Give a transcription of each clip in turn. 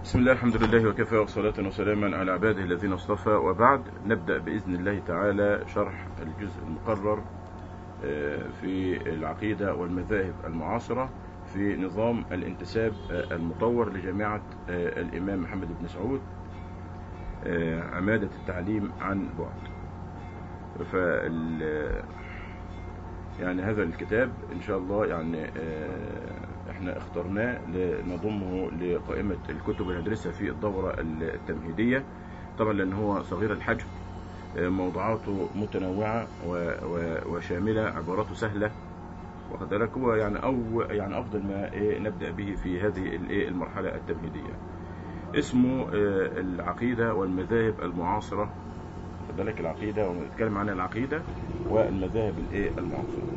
بسم الله الحمد لله وكفى وصلاة وسلاما على عباده الذين اصطفى وبعد نبدأ بإذن الله تعالى شرح الجزء المقرر في العقيدة والمذاهب المعاصرة في نظام الانتساب المطور لجامعة الإمام محمد بن سعود عمادة التعليم عن بعد فال يعني هذا الكتاب إن شاء الله يعني احنا اخترناه لنضمه لقائمة الكتب اللي هندرسها في الدورة التمهيدية طبعا لأن هو صغير الحجم موضوعاته متنوعة وشاملة عباراته سهلة واخد بالك هو يعني أو يعني أفضل ما إيه نبدأ به في هذه الإيه المرحلة التمهيدية اسمه العقيدة والمذاهب المعاصرة واخد بالك العقيدة ونتكلم عن العقيدة والمذاهب الإيه المعاصرة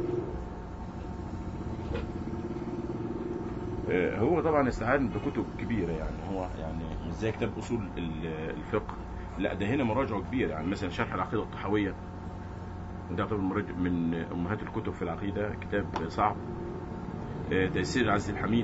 هو طبعا استعان بكتب كبيرة يعني هو يعني مش زي كتاب أصول الفقه لا ده هنا مراجعه كبير يعني مثلا شرح العقيدة الطحاوية ده يعتبر من أمهات الكتب في العقيدة كتاب صعب تيسير العز الحميد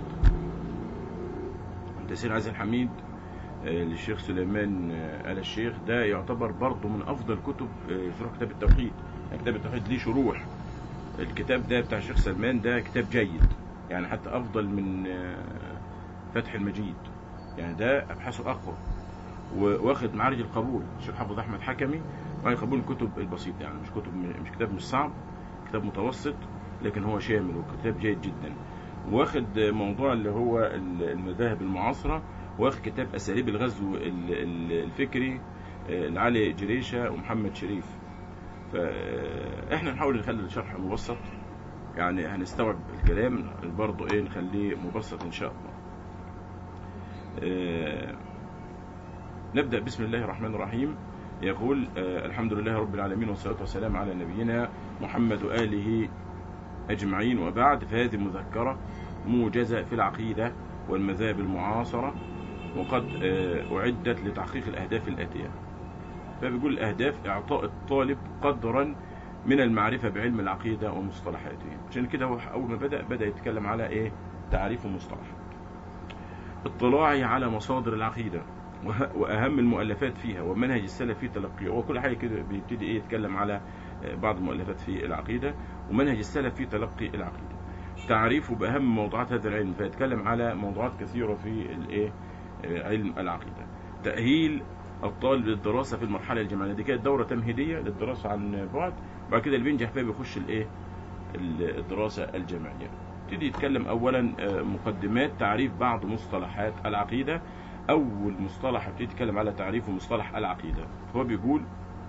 تيسير العز الحميد للشيخ سليمان آل الشيخ ده يعتبر برضه من أفضل كتب شروح كتاب التوحيد يعني كتاب التوحيد ليه شروح الكتاب ده بتاع الشيخ سلمان ده كتاب جيد يعني حتى أفضل من فتح المجيد يعني ده أبحاثه أقوى واخد معارج القبول الشيخ حافظ أحمد حكمي معارج القبول الكتب البسيطة يعني مش كتب مش كتاب مش صعب كتاب متوسط لكن هو شامل وكتاب جيد جدا واخد موضوع اللي هو المذاهب المعاصرة واخد كتاب أساليب الغزو الفكري لعلي جريشة ومحمد شريف فإحنا نحاول نخلي الشرح مبسط يعني هنستوعب الكلام برضه ايه نخليه مبسط ان شاء الله آه نبدأ بسم الله الرحمن الرحيم يقول آه الحمد لله رب العالمين والصلاة والسلام على نبينا محمد وآله أجمعين وبعد فهذه مذكرة موجزة في العقيدة والمذاهب المعاصرة وقد آه أعدت لتحقيق الأهداف الآتية فبيقول الأهداف إعطاء الطالب قدرا من المعرفة بعلم العقيدة ومصطلحاته عشان كده هو أول ما بدأ بدأ يتكلم على إيه تعريف ومصطلحات اطلاعي على مصادر العقيدة وأهم المؤلفات فيها ومنهج السلف في تلقيها وكل حاجة كده بيبتدي إيه يتكلم على بعض المؤلفات في العقيدة ومنهج السلف في تلقي العقيدة تعريفه بأهم موضوعات هذا العلم فيتكلم على موضوعات كثيرة في الإيه علم العقيدة تأهيل الطالب للدراسة في المرحلة الجامعية دي كانت دورة تمهيدية للدراسة عن بعد بعد كده اللي بينجح فيها بيخش الايه الدراسة الجامعية يبتدي يتكلم اولا مقدمات تعريف بعض مصطلحات العقيدة اول مصطلح يبتدي يتكلم على تعريف مصطلح العقيدة هو بيقول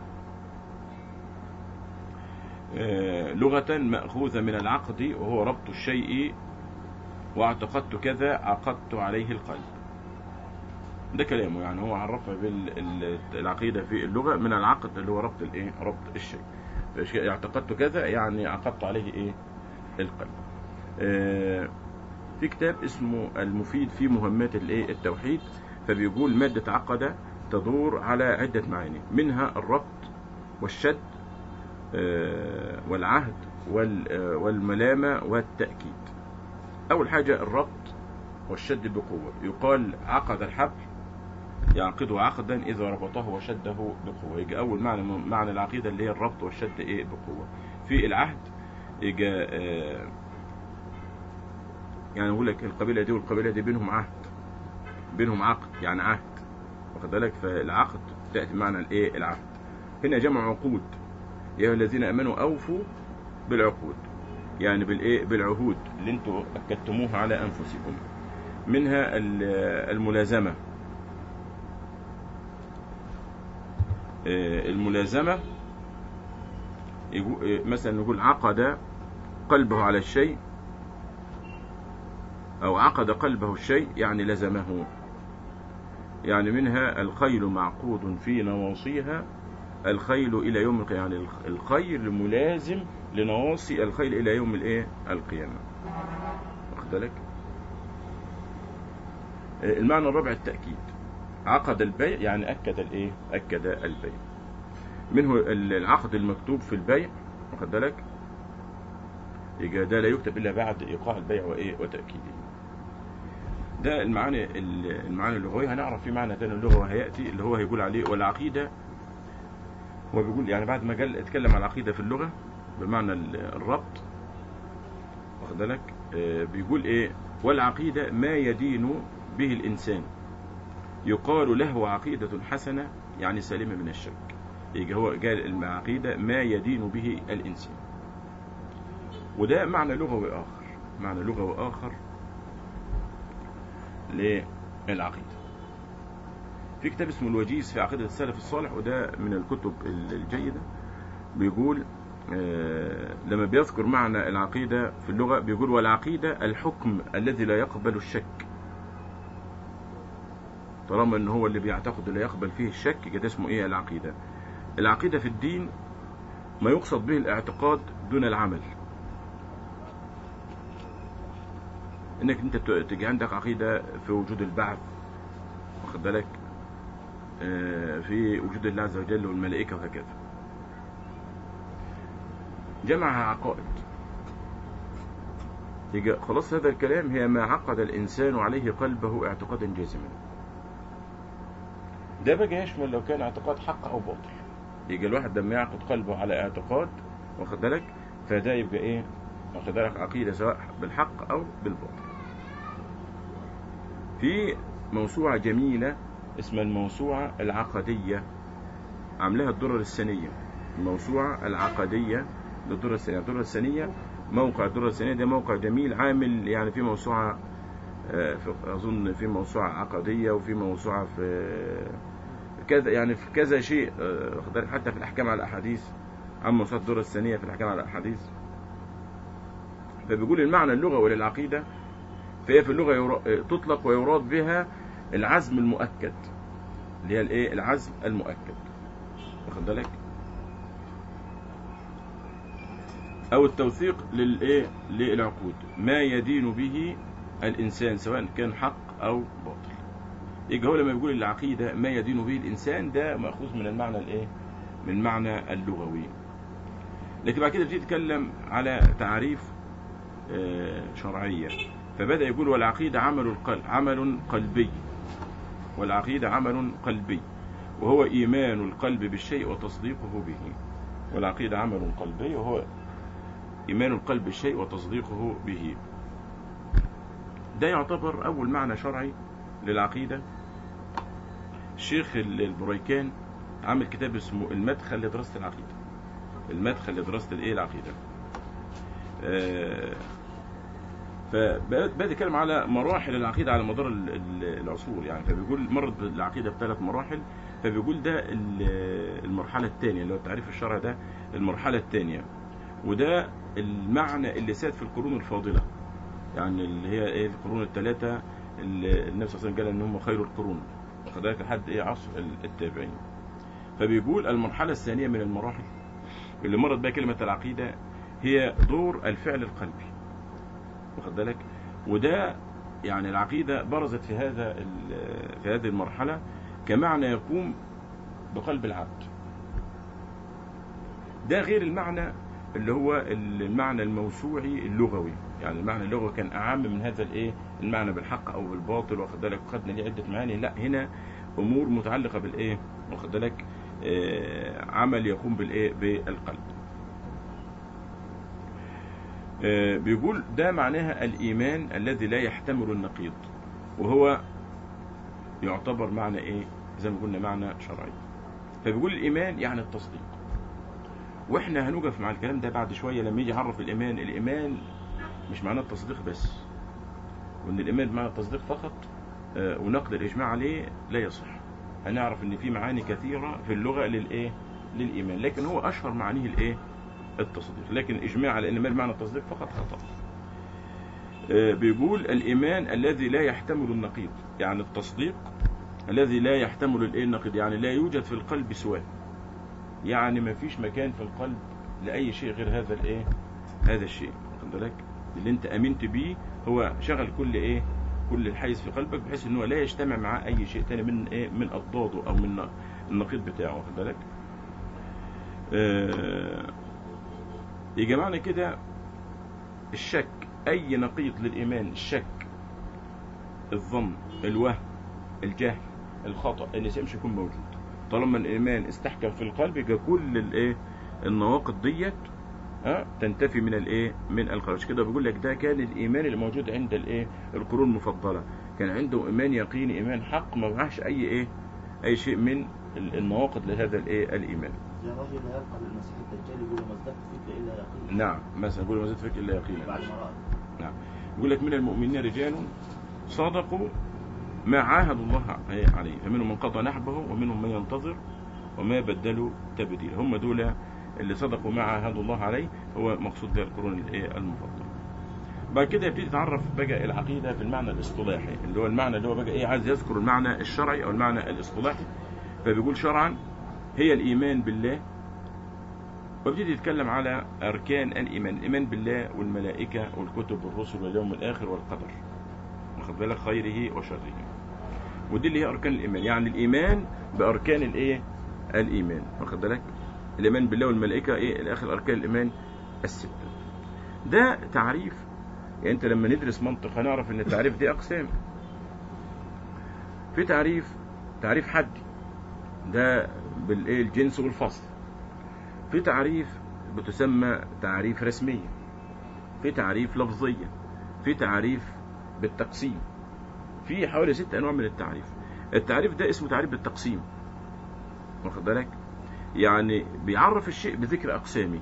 لغة مأخوذة من العقد وهو ربط الشيء واعتقدت كذا عقدت عليه القلب ده كلامه يعني هو عرفها بالعقيدة في اللغة من العقد اللي هو ربط الايه ربط الشيء اعتقدت كذا يعني عقدت عليه ايه القلب آه في كتاب اسمه المفيد في مهمات الايه التوحيد فبيقول مادة عقدة تدور على عدة معاني منها الربط والشد آه والعهد والملامة والتأكيد أول حاجة الربط والشد بقوة يقال عقد الحبل يعقده عقدا إذا ربطه وشده بقوة يجي أول معنى معنى العقيدة اللي هي الربط والشد إيه بقوة في العهد يجي آه يعني يقول لك القبيلة دي والقبيلة دي بينهم عهد بينهم عقد يعني عهد واخد بالك فالعقد تأتي معنى الإيه العهد هنا جمع عقود يا الذين آمنوا أوفوا بالعقود يعني بالإيه بالعهود اللي انتوا أكدتموها على أنفسكم منها الملازمة الملازمة مثلا نقول عقد قلبه على الشيء أو عقد قلبه الشيء يعني لزمه يعني منها الخيل معقود في نواصيها الخيل إلى يوم القيامة يعني الخيل ملازم لنواصي الخيل إلى يوم الإيه القيامة واخد بالك المعنى الرابع التأكيد عقد البيع يعني أكد الإيه أكد البيع منه العقد المكتوب في البيع واخد بالك يبقى ده لا يكتب إلا بعد إيقاع البيع وإيه وتأكيده ده المعاني المعاني اللغويه هنعرف في معنى تاني اللغه وهياتي اللي هو هيقول عليه والعقيده هو بيقول يعني بعد ما قال اتكلم عن العقيده في اللغه بمعنى ال- الربط واخد بالك آه، بيقول ايه والعقيده ما يدين به الانسان يقال له عقيده حسنه يعني سليمه من الشك يجي هو قال العقيده ما يدين به الانسان وده معنى لغوي اخر معنى لغوي اخر للعقيده في كتاب اسمه الوجيز في عقيده السلف الصالح وده من الكتب الجيده بيقول آه، لما بيذكر معنى العقيدة في اللغة بيقول والعقيدة الحكم الذي لا يقبل الشك طالما ان هو اللي بيعتقد لا يقبل فيه الشك كده اسمه ايه العقيدة العقيدة في الدين ما يقصد به الاعتقاد دون العمل انك انت ت- تجي عندك عقيدة في وجود البعث واخد بالك آه، في وجود الله عز وجل والملائكة وهكذا جمعها عقائد يجي خلاص هذا الكلام هي ما عقد الإنسان عليه قلبه اعتقادا جازما ده بقى يشمل لو كان اعتقاد حق أو باطل يجي الواحد لما يعقد قلبه على اعتقاد واخد بالك فده يبقى ايه واخد بالك عقيدة سواء بالحق أو بالباطل في موسوعة جميلة اسمها الموسوعة العقدية عاملاها الدرر السنية الموسوعة العقدية للدرة السنية الدرة السنية موقع الدرة السنية ده موقع جميل عامل يعني في موسوعة آه، في- أظن في موسوعة عقدية وفي موسوعة في كذا يعني في كذا شيء آه، واخد بالك حتى في الأحكام على الأحاديث عن موسوعة الدرة السنية في الأحكام على الأحاديث فبيقول المعنى اللغوي للعقيدة فهي في اللغة يرا- آه، تطلق ويراد بها العزم المؤكد اللي هي الايه العزم المؤكد واخد بالك او التوثيق للايه للعقود ما يدين به الانسان سواء كان حق او باطل يجي هو لما بيقول العقيده ما يدين به الانسان ده ماخوذ من المعنى الايه من المعنى اللغوي لكن بعد كده بتيجي تتكلم على تعريف آه، شرعيه فبدا يقول والعقيده عمل القلب عمل قلبي والعقيده عمل قلبي وهو ايمان القلب بالشيء وتصديقه به والعقيده عمل قلبي وهو إيمان القلب بالشيء وتصديقه به ده يعتبر أول معنى شرعي للعقيدة الشيخ البريكان عامل كتاب اسمه المدخل لدراسة العقيدة المدخل لدراسة الايه العقيدة آه، فبدأ يتكلم على مراحل العقيدة على مدار ال- ال- العصور يعني فبيقول مرت العقيدة بثلاث مراحل فبيقول ده ال- المرحلة الثانية اللي هو التعريف الشرعي ده المرحلة الثانية وده المعنى اللي ساد في القرون الفاضلة يعني اللي هي ايه القرون الثلاثة اللي النبي صلى الله عليه وسلم قال ان هم خير القرون واخد بالك لحد ايه عصر التابعين فبيقول المرحلة الثانية من المراحل اللي مرت بها كلمة العقيدة هي دور الفعل القلبي واخد بالك وده يعني العقيدة برزت في هذا ال- في هذه المرحلة كمعنى يقوم بقلب العبد ده غير المعنى اللي هو المعنى الموسوعي اللغوي يعني المعنى اللغوي كان أعم من هذا الايه المعنى بالحق او بالباطل واخد بالك وخدنا ليه عدة معاني لا هنا امور متعلقة بالايه واخد بالك آه، عمل يقوم بالايه بالقلب آه، بيقول ده معناها الإيمان الذي لا يحتمل النقيض وهو يعتبر معنى إيه زي ما قلنا معنى شرعي فبيقول الإيمان يعني التصديق وإحنا هنوقف مع الكلام ده بعد شوية لما يجي يعرف الإيمان الإيمان مش معناه التصديق بس وإن الإيمان بمعنى التصديق فقط آه، ونقل الإجماع عليه لا يصح هنعرف إن في معاني كثيرة في اللغة للإيه للإيمان لكن هو أشهر معانيه الإيه التصديق لكن الإجماع على أن معنى التصديق فقط خطأ آه، بيقول الإيمان الذي لا يحتمل النقيض يعني التصديق الذي لا يحتمل الإيه النقيض يعني لا يوجد في القلب سواه يعني ما فيش مكان في القلب لأي شيء غير هذا الإيه هذا الشيء خد بالك اللي أنت أمنت بيه هو شغل كل إيه كل الحيز في قلبك بحيث ان هو لا يجتمع معاه اي شيء تاني من ايه من اضداده او من النقيض بتاعه واخد بالك آه يجي معنى كده الشك اي نقيض للايمان الشك الظن الوهم الجهل الخطأ النسيان مش هيكون موجود طالما الإيمان استحكم في القلب يبقى كل الإيه النواقض ديت ها تنتفي من الايه من القلب عشان كده بيقول لك ده كان الايمان اللي موجود عند الايه القرون المفضله كان عنده ايمان يقيني ايمان حق ما معهش اي ايه اي شيء من ال- النواقض لهذا الايه الايمان يا رجل يلقى المسيح الدجال يقول له ما ازددت فيك الا يقين نعم مثلا يقول ما زاد فيك الا يقينا بعد ما رأى نعم يقول لك من المؤمنين رجال صدقوا ما عاهدوا الله عليه فمنهم من قضى نحبه ومنهم من ينتظر وما بدلوا تبديل هم دول اللي صدقوا ما عاهدوا الله عليه هو مقصود ده القرون الايه المفضله بعد كده يبتدي يتعرف بقى العقيده في المعنى الاصطلاحي اللي هو المعنى اللي هو بقى ايه عايز يذكر المعنى الشرعي او المعنى الاصطلاحي فبيقول شرعا هي الايمان بالله وابتدي يتكلم على اركان الايمان الايمان بالله والملائكه والكتب والرسل واليوم الاخر والقدر واخد بالك خيره وشره ودي اللي هي اركان الايمان يعني الايمان باركان الايه الايمان واخد بالك الايمان بالله والملائكه ايه الاخر اركان الايمان السته ده تعريف يعني انت لما ندرس منطق هنعرف ان التعريف دي اقسام في تعريف تعريف حدي ده بالايه الجنس والفصل في تعريف بتسمى تعريف رسمية في تعريف لفظية في تعريف بالتقسيم في حوالي ست أنواع من التعريف التعريف ده اسمه تعريف بالتقسيم واخد بالك يعني بيعرف الشيء بذكر أقسامه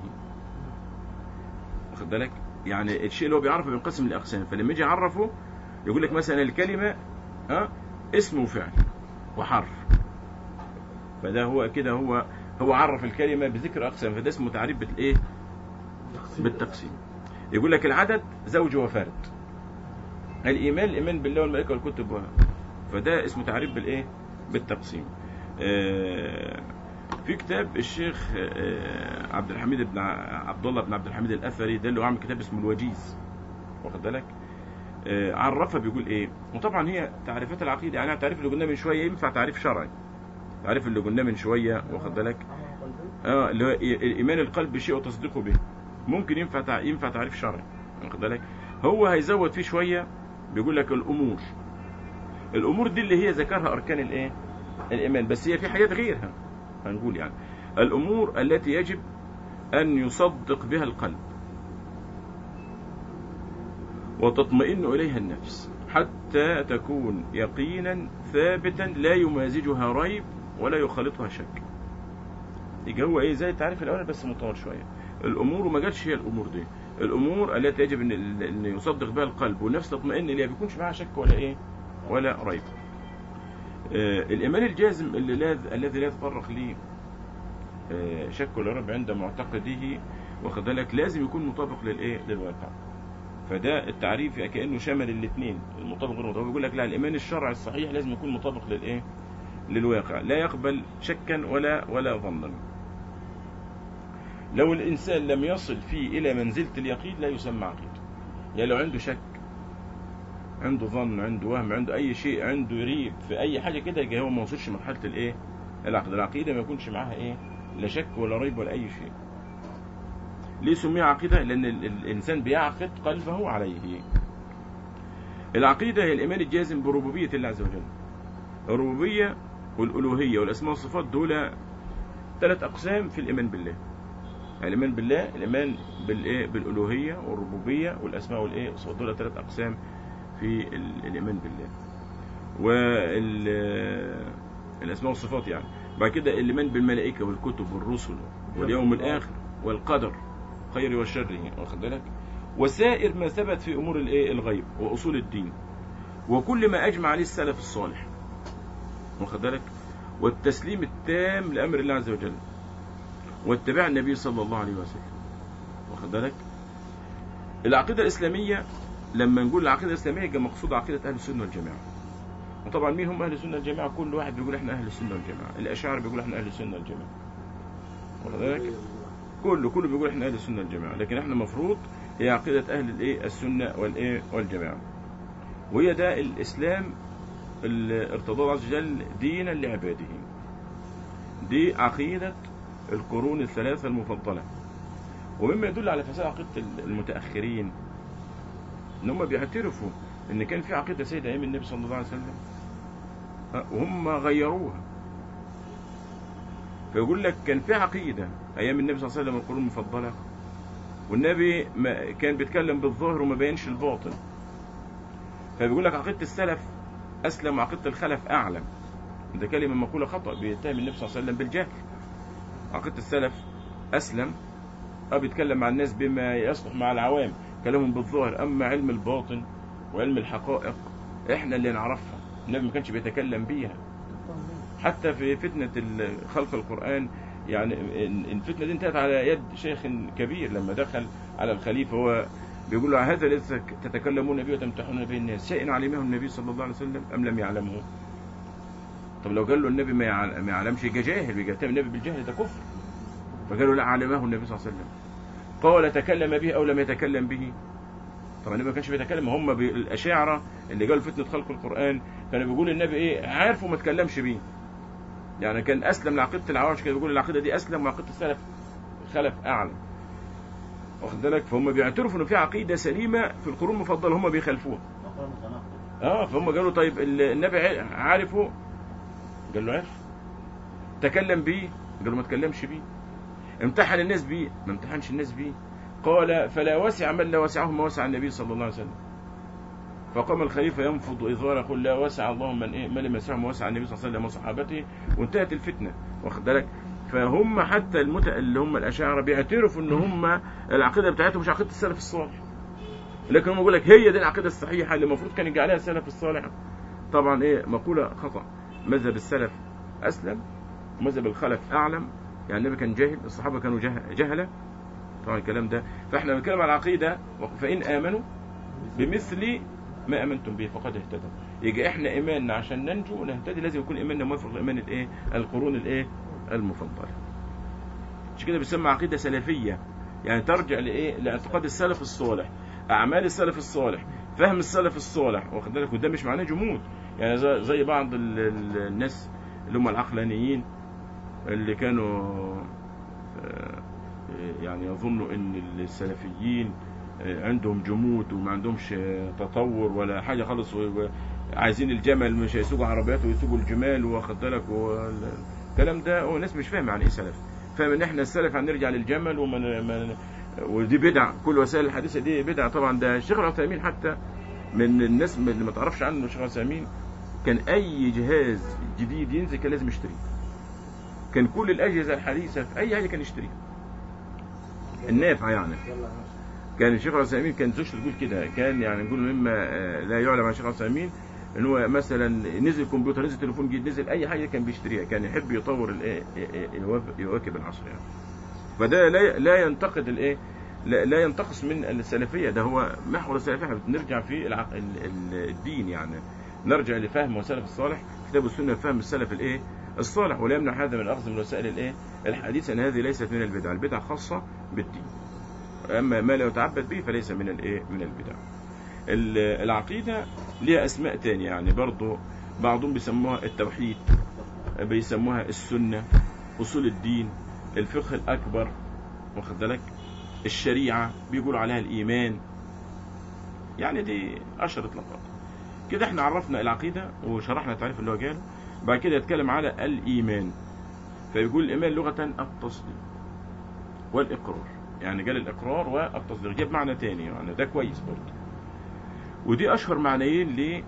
واخد بالك يعني الشيء اللي هو بيعرفه بينقسم لأقسام فلما يجي يعرفه يقول لك مثلا الكلمة ها اسم وفعل وحرف فده هو كده هو هو عرف الكلمة بذكر أقسام فده اسمه تعريف بالإيه؟ بالتقسيم يقول لك العدد زوج وفرد الإيمان الإيمان بالله والملائكة والكتب و... فده اسمه تعريف بالإيه؟ بالتقسيم آه في كتاب الشيخ آه عبد الحميد بن ع- عبد الله بن عبد الحميد الأثري ده اللي هو عامل كتاب اسمه الوجيز واخد بالك؟ آه عرفها بيقول إيه؟ وطبعا هي تعريفات العقيدة يعني التعريف اللي قلناه من شوية ينفع تعريف شرعي تعريف اللي قلناه من شوية واخد بالك؟ اه اللي هو ايمان القلب شيء وتصديقه به ممكن ينفع تع... ينفع تعريف شرعي واخد بالك هو هيزود فيه شويه بيقول لك الامور الامور دي اللي هي ذكرها اركان الايه الايمان بس هي في حاجات غيرها هنقول يعني الامور التي يجب ان يصدق بها القلب وتطمئن اليها النفس حتى تكون يقينا ثابتا لا يمازجها ريب ولا يخالطها شك يبقى هو ايه زي التعريف الاول بس مطول شويه الامور وما جاتش هي الامور دي الامور التي يجب ان ان يصدق بها القلب والنفس تطمئن اليها بيكونش معاها شك ولا ايه ولا ريب آه الايمان الجازم اللي لا الذي لا يتطرق ليه آه شك ولا ريب عند معتقده واخد بالك لازم يكون مطابق للايه للواقع فده التعريف كانه شمل الاثنين المطابق والمطابق بيقول لك لا الايمان الشرعي الصحيح لازم يكون مطابق للايه للواقع لا يقبل شكا ولا ولا ظنا لو الإنسان لم يصل فيه إلى منزلة اليقين لا يسمى عقيدة يعني لو عنده شك عنده ظن عنده وهم عنده أي شيء عنده ريب في أي حاجة كده يبقى هو ما وصلش مرحلة الإيه العقيدة العقيدة ما يكونش معاها إيه لا شك ولا ريب ولا أي شيء ليه سميها عقيدة لأن ال- الإنسان بيعقد قلبه عليه العقيدة هي الإيمان الجازم بربوبية الله عز وجل الربوبية والألوهية والأسماء والصفات دول ثلاث أقسام في الإيمان بالله الإيمان بالله الإيمان بالإيه بالألوهية والربوبية والأسماء والإيه والصفات دول ثلاث أقسام في ال- الإيمان بالله والأسماء والصفات يعني بعد كده الإيمان بالملائكة والكتب والرسل واليوم الآخر والقدر خير وشر واخد بالك وسائر ما ثبت في أمور الإيه الغيب وأصول الدين وكل ما أجمع عليه السلف الصالح واخد بالك والتسليم التام لأمر الله عز وجل واتباع النبي صلى الله عليه وسلم واخد بالك العقيدة الإسلامية لما نقول العقيدة الإسلامية يبقى مقصود عقيدة أهل السنة والجماعة وطبعا مين هم أهل السنة والجماعة كل واحد بيقول إحنا أهل السنة والجماعة الأشاعرة بيقول إحنا أهل السنة والجماعة واخد بالك كله كله بيقول إحنا أهل السنة والجماعة لكن إحنا مفروض هي عقيدة أهل الإيه السنة والإيه والجماعة وهي ده الإسلام اللي ارتضاه الله عز وجل دينا لعباده دي عقيدة القرون الثلاثة المفضلة ومما يدل على فساد عقيدة المتأخرين ان هم بيعترفوا ان كان في عقيده سيده ايام النبي صلى الله عليه وسلم ها، وهم غيروها فيقول لك كان في عقيده ايام النبي صلى الله عليه وسلم القرون المفضله والنبي ما كان بيتكلم بالظاهر وما بينش الباطن فبيقول لك عقيده السلف اسلم وعقيده الخلف اعلم ده كلمه مقوله خطا بيتهم النبي صلى الله عليه وسلم بالجهل عقيده السلف اسلم اه بيتكلم مع الناس بما يصلح مع العوام كلامهم بالظاهر اما علم الباطن وعلم الحقائق احنا اللي نعرفها النبي ما كانش بيتكلم بيها حتى في فتنة ال- خلق القرآن يعني ال- الفتنة دي انتهت على يد شيخ كبير لما دخل على الخليفة هو بيقول له هذا الذي تتكلمون به وتمتحون به الناس شيء علمه النبي صلى الله عليه وسلم أم لم يعلمه طب لو قال له النبي ما يعل- ما يعلمش يبقى جاهل يبقى يتهم النبي بالجهل ده كفر فقالوا لا علمه النبي صلى الله عليه وسلم قال تكلم به أو لم يتكلم به طبعا النبي ما كانش بيتكلم هم بي- الأشاعرة اللي قالوا فتنة خلق القرآن كانوا بيقولوا النبي إيه عارف وما تكلمش بيه يعني كان أسلم لعقيدة العوارش كانوا بيقولوا العقيدة دي أسلم وعقيدة السلف خلف أعلى واخد بالك فهم بيعترفوا إنه في عقيدة سليمة في القرون المفضلة هم بيخالفوها مقام متناقض اه فهم قالوا طيب ال- النبي ع- عارفه قال له عارف تكلم بيه قال له ما تكلمش بيه امتحن الناس بيه ما امتحنش الناس بيه قال فلا وسع من لا وسعه ما وسع النبي صلى الله عليه وسلم فقام الخليفة ينفض إزاره يقول لا وسع الله من إيه من لم يسعه ما وسع النبي صلى الله عليه وسلم وصحابته وانتهت الفتنة واخد بالك فهم حتى المت... اللي هم الأشاعرة بيعترفوا إن هم العقيدة بتاعتهم مش عقيدة السلف الصالح لكن هم يقول لك هي دي العقيدة الصحيحة اللي المفروض كان يجي عليها السلف الصالح طبعا ايه مقولة خطأ مذهب السلف أسلم ومذهب الخلف أعلم يعني النبي كان جاهل الصحابة كانوا جه... جهلة طبعا الكلام ده فاحنا بنتكلم على العقيدة فإن آمنوا بمثل ما آمنتم به فقد اهتدوا يجي احنا إيماننا عشان ننجو ونهتدي لازم يكون إيماننا موافق لإيمان الإيه القرون الإيه المفضلة عشان كده بيسمى عقيدة سلفية يعني ترجع لإيه لاعتقاد السلف الصالح أعمال السلف الصالح فهم السلف الصالح واخد بالك وده مش معناه جمود يعني زي- زي بعض ال- ال- الناس اللي هم العقلانيين اللي كانوا آه، يعني يظنوا ان السلفيين آه، عندهم جمود وما عندهمش آه، تطور ولا حاجه خالص و- و- عايزين الجمل مش هيسوقوا عربيات ويسوقوا الجمال واخد بالك والكلام ده هو الناس مش فاهمه يعني ايه سلف فاهم ان احنا السلف هنرجع للجمل وما ما ودي بدع كل وسائل الحديثه دي بدع طبعا ده الشيخ العثيمين حتى من الناس اللي ما تعرفش عنه الشيخ العثيمين كان اي جهاز جديد ينزل كان لازم يشتريه كان كل الاجهزه الحديثه في اي حاجه كان يشتريها النافع يعني يلا كان الشيخ العثيمين كان زوجته تقول كده كان يعني نقول مما آه، لا يعلم عن الشيخ العثيمين ان هو مثلا نزل كمبيوتر نزل تليفون جديد نزل اي حاجه كان بيشتريها كان يحب يطور الايه يواكب- يواكب العصر يعني فده لا لا ينتقد الايه لا, لا ينتقص من السلفيه ده هو محور السلفيه احنا بنرجع في الع- ال- ال- الدين يعني نرجع لفهم وسلف الصالح كتاب السنه فهم السلف الايه الصالح ولا يمنع هذا من الاخذ من وسائل الايه الحديث ان هذه ليست من البدع البدع خاصه بالدين اما ما لا يتعبد به فليس من الايه من البدع ال- العقيده ليها اسماء تانية يعني برضو بعضهم بيسموها التوحيد بيسموها السنه اصول الدين الفقه الاكبر واخد بالك الشريعه بيقولوا عليها الايمان يعني دي اشهر اطلاقات كده احنا عرفنا العقيده وشرحنا التعريف اللي هو قاله بعد كده يتكلم على الايمان فيقول الايمان لغه التصديق والاقرار يعني قال الاقرار والتصديق جاب معنى تاني يعني ده كويس برضه ودي اشهر معنيين ل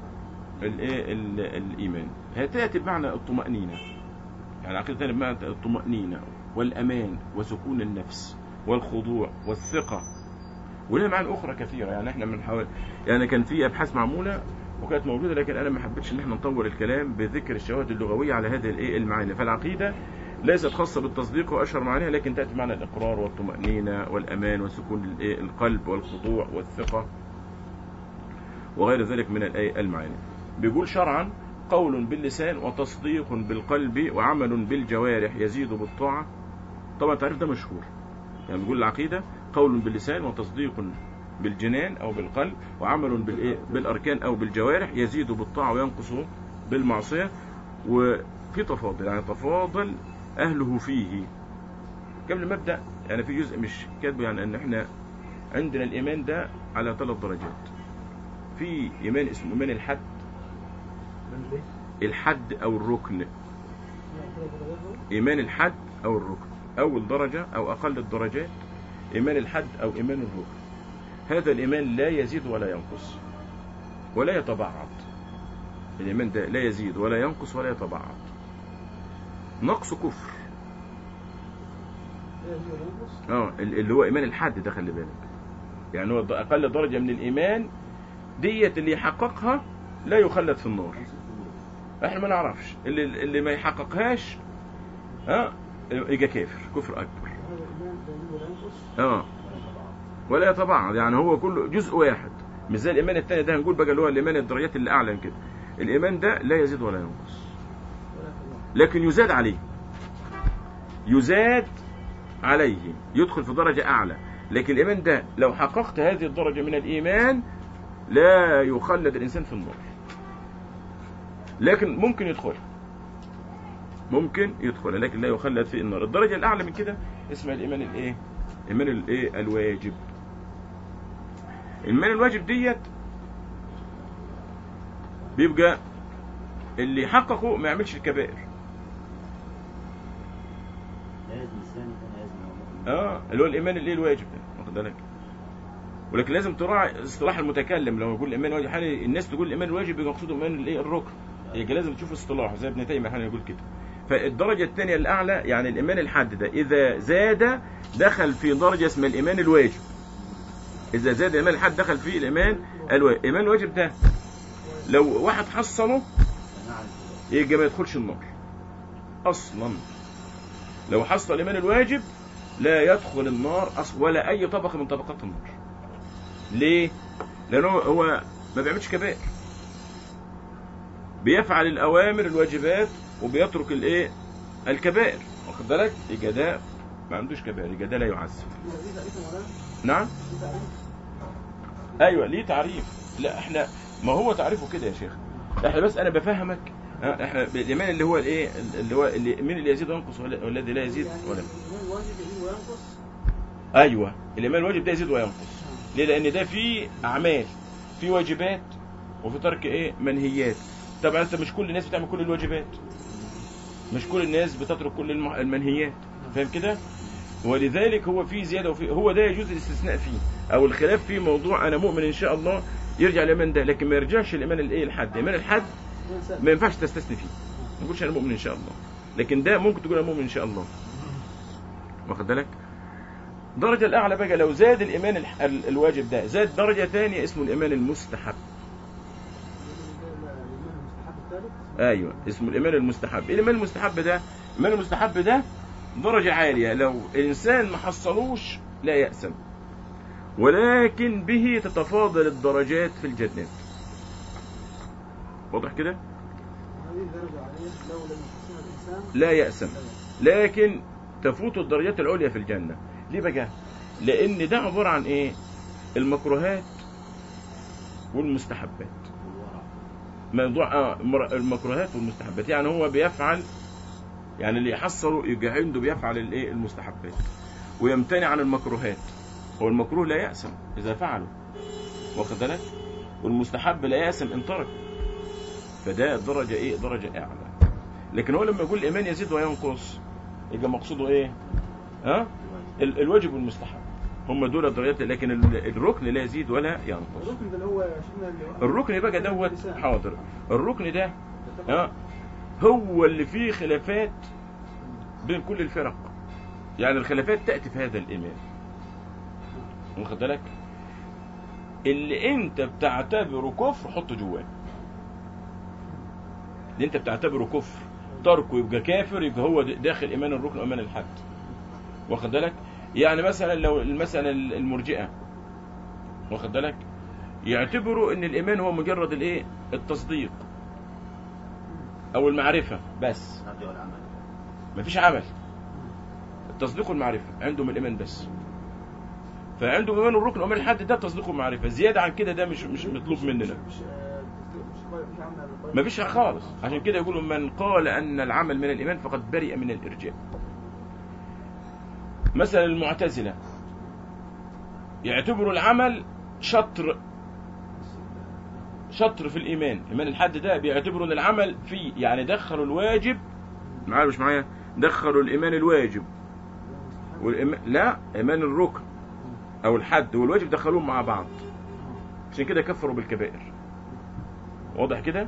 الايمان هتاتي بمعنى الطمانينه يعني عقيده تاني بمعنى الطمانينه والامان وسكون النفس والخضوع والثقه ولها معاني اخرى كثيره يعني احنا بنحاول يعني كان في ابحاث معموله وكانت موجوده لكن انا ما حبيتش ان احنا نطور الكلام بذكر الشواهد اللغويه على هذه الايه المعاني فالعقيده ليست خاصه بالتصديق واشهر معانيها لكن تاتي معنى الاقرار والطمانينه والامان وسكون الإيه؟ القلب والخضوع والثقه وغير ذلك من الايه المعاني بيقول شرعا قول باللسان وتصديق بالقلب وعمل بالجوارح يزيد بالطاعه طبعا التعريف ده مشهور يعني بيقول العقيده قول باللسان وتصديق بالجنان او بالقلب وعمل بالايه بالاركان او بالجوارح يزيد بالطاعه وينقص بالمعصيه وفي تفاضل يعني تفاضل اهله فيه قبل ما ابدا يعني في جزء مش كاتبه يعني ان احنا عندنا الايمان ده على ثلاث درجات في ايمان اسمه ايمان الحد من ليه؟ الحد او الركن يعني كده كده برضه ايمان الحد او الركن اول درجة او اقل الدرجات ايمان الحد او ايمان الركن هذا الايمان لا يزيد ولا ينقص ولا يتبعض الايمان ده لا يزيد ولا ينقص ولا يتبعض نقص كفر لا يزيد ولا ينقص اه ال- اللي هو ايمان الحد ده خلي بالك يعني هو اقل درجة من الايمان ديت اللي يحققها لا يخلد في النار احنا ما نعرفش اللي, اللي ما يحققهاش ها يبقى كافر كفر اكبر هذا الإيمان لا يزيد ولا ينقص اه ولا يتبعض يعني هو كله جزء واحد مش زي الايمان الثاني ده هنقول بقى اللي هو الايمان الدرجات اللي اعلى من كده الايمان ده لا يزيد ولا ينقص ولا في النار لكن يزاد عليه يزاد عليه يدخل في درجة أعلى لكن الإيمان ده لو حققت هذه الدرجة من الإيمان لا يخلد الإنسان في النار لكن ممكن يدخل ممكن يدخل لكن لا يخلد في النار الدرجة الأعلى من كده اسمها الإيمان الإيه الإيمان الإيه الواجب الإيمان الواجب ديت بيبقى اللي يحققه ما يعملش الكبائر لا يزني الثاني كان يزني وهو مؤمن. اه اللي هو الايمان الايه الواجب ده واخد بالك ولكن لازم تراعي اصطلاح المتكلم لو يقول الايمان الواجب حالي الناس تقول الايمان الواجب يبقى مقصود الايمان الايه الركن يبقى لازم تشوف اصطلاح زي ابن تيميه حاليا يقول كده فالدرجه الثانيه الاعلى يعني الايمان الحد ده اذا زاد دخل في درجه اسمها الايمان الواجب اذا زاد الايمان الحد دخل في الايمان الواجب الايمان الواجب ده لو واحد حصله فنعم يبقى ما يدخلش النار اصلا لو حصل الايمان الواجب لا يدخل النار اصلا ولا اي طبقه من طبقات النار ليه لانه هو ما بيعملش كبائر بيفعل الاوامر الواجبات وبيترك الايه الكبائر واخد بالك يبقى ده ما عندوش كبائر يبقى ده لا يعذب دي تعريف مولانا نعم دي تعريف ايوه ليه تعريف لا احنا ما هو تعريفه كده يا شيخ احنا بس انا بفهمك ها، احنا الايمان اللي هو الايه اللي هو اللي مين اللي يزيد وينقص ولا- والذي لا يزيد يعني ولا الإيمان الواجب يزيد وينقص ايوه الايمان الواجب ده يزيد وينقص ليه لان ده فيه اعمال في واجبات وفي ترك ايه منهيات طبعا انت مش كل الناس بتعمل كل الواجبات مش كل الناس بتترك كل الم- المنهيات فاهم كده ولذلك هو في زياده وفي هو ده يجوز الاستثناء فيه او الخلاف في موضوع انا مؤمن ان شاء الله يرجع الايمان ده لكن ما يرجعش الايمان الايه الحد ايمان الحد إيمان سهل. ما ينفعش تستثني فيه ما تقولش انا مؤمن ان شاء الله لكن ده ممكن تقول انا مؤمن ان شاء الله واخد بالك الدرجة الأعلى بقى لو زاد الإيمان الح- ال- الواجب ده زاد درجة ثانية اسمه الإيمان المستحب الإيمان المستحب الثالث أيوة اسمه الإيمان المستحب إيه الإيمان المستحب ده الإيمان المستحب ده درجة عالية لو الإنسان ما حصلوش لا يأسم ولكن به تتفاضل الدرجات في الجنات واضح كده هذه درجة عالية لو لم يحسنها الإنسان لا يأسم لكن تفوت الدرجات العليا في الجنة ليه بقى لأن ده عبارة عن إيه المكروهات والمستحبات والورع موضوع اه مر- المكروهات والمستحبات يعني هو بيفعل يعني اللي يحصله يبقى عنده بيفعل الايه المستحبات ويمتنع عن المكروهات هو المكروه لا يأسم إذا فعله واخد بالك والمستحب لا يأسم إن ترك فده درجة إيه درجة أعلى لكن هو لما يقول الإيمان يزيد وينقص يبقى مقصوده إيه ها ال- الواجب والمستحب هم دول الدرجات لكن ال- الركن لا يزيد ولا ينقص الركن ده اللي هو شفنا اللي الركن بقى دوت اللسان. حاضر الركن ده ها هو اللي فيه خلافات بين كل الفرق يعني الخلافات تأتي في هذا الإيمان واخد بالك اللي انت بتعتبره كفر حطه جواه اللي انت بتعتبره كفر تركه يبقى كافر يبقى هو داخل ايمان الركن وايمان الحد واخد بالك يعني مثلا لو مثلا المرجئه واخد بالك يعتبروا ان الايمان هو مجرد الايه التصديق او المعرفه بس نرجع والعمل مفيش عمل التصديق والمعرفة عندهم الإيمان بس فعندهم إيمان الركن وإيمان الحد ده تصديق ومعرفة زيادة عن كده ده مش مش مطلوب مننا مش آه، مش مش عامل على الطريق. مفيش خالص عشان كده يقولوا من قال أن العمل من الإيمان فقد برئ من الإرجاء مثلا المعتزلة يعتبروا العمل شطر شطر في الايمان ايمان الحد ده بيعتبروا ان العمل فيه يعني دخلوا الواجب معايا مش معايا دخلوا الايمان الواجب والإيمان لا ايمان الركن او الحد والواجب دخلوهم مع بعض عشان كده كفروا بالكبائر واضح كده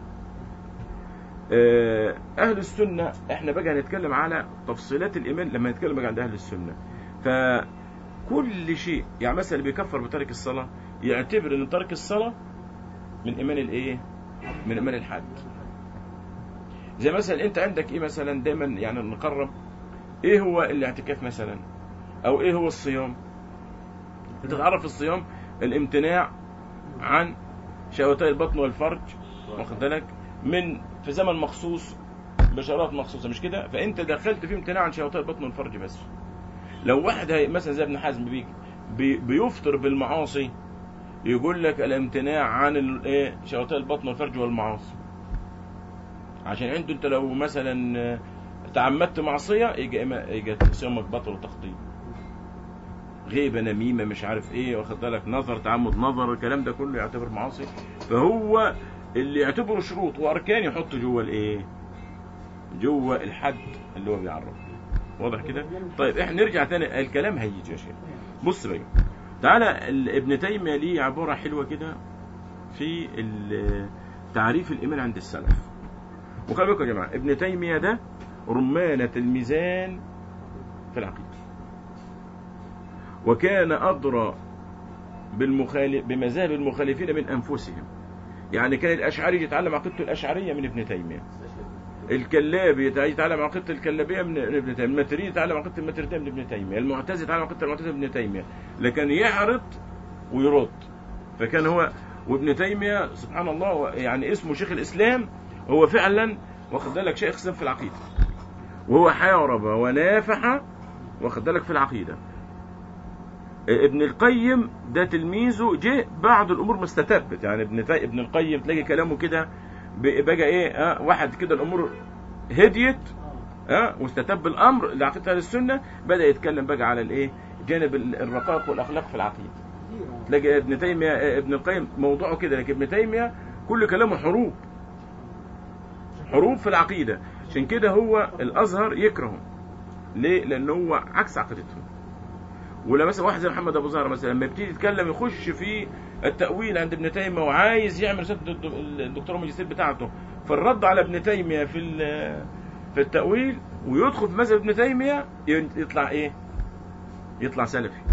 آه، اهل السنه احنا بقى هنتكلم على تفصيلات الايمان لما نتكلم بقى عند اهل السنه فكل شيء يعني مثلا اللي بيكفر بترك الصلاه يعتبر ان ترك الصلاه من ايمان الايه من ايمان الحد زي مثلا انت عندك ايه مثلا دايما يعني نقرب ايه هو الاعتكاف مثلا او ايه هو الصيام انت تعرف الصيام الامتناع عن شهوتي البطن والفرج واخد بالك من في زمن مخصوص بشرات مخصوصه مش كده فانت دخلت فيه امتناع عن شهوتي البطن والفرج بس لو واحد هي مثلا زي ابن حزم بيجي بي بيفطر بالمعاصي يقول لك الامتناع عن ال- ايه شهوتي البطن والفرج والمعاصي عشان عنده انت لو مثلا آه، تعمدت معصيه يجي يجي صيامك بطل وتخطيط غيبه نميمه مش عارف ايه واخد بالك نظر تعمد نظر الكلام ده كله يعتبر معاصي فهو اللي يعتبره شروط واركان يحطه جوه الايه جوه الحد اللي هو بيعرفه واضح كده طيب احنا نرجع تاني الكلام هيجي يا شيخ بص بقى تعالى ال- ابن تيميه ليه عباره حلوه كده في ال- تعريف الايمان عند السلف وخلي بالكم يا جماعه ابن تيميه ده رمانه الميزان في العقيده وكان ادرى بالمخالف بمذاهب المخالفين من انفسهم يعني كان الاشعري يتعلم عقيدته الاشعريه من ابن تيميه الكلابي يتع- يتعلم عقيده الكلابيه من ابن تيميه الماتريدي يتعلم عقيده الماتريديه من ابن تيميه المعتزلي يتعلم عقيده المعتزله من ابن تيميه لكن يعرض ويرد فكان هو وابن تيميه سبحان الله هو يعني اسمه شيخ الاسلام هو فعلا واخد بالك شيخ الاسلام في العقيده وهو حارب ونافح واخد بالك في العقيده ابن القيم ده تلميذه جه بعض الامور ما استتبت يعني ابن تي... ابن القيم تلاقي كلامه كده ب- بقى ايه اه واحد كده الامور هديت اه واستتب الامر لعقيده اهل السنه بدا يتكلم بقى على الايه جانب ال- الرقائق والاخلاق في العقيده تلاقي ابن تيميه آه، ابن القيم موضوعه كده لكن ابن تيميه كل كلامه حروب حروب في العقيده عشان كده هو الازهر يكرهه ليه لان هو عكس عقيدتهم ولا مثلا واحد زي محمد ابو زهره مثلا لما يبتدي يتكلم يخش في التاويل عند ابن تيميه وعايز يعمل رساله الد- الدكتوراه الماجستير بتاعته في الرد على ابن تيميه في ال- في التاويل ويدخل في مذهب ابن تيميه يطلع ايه؟ يطلع سلفي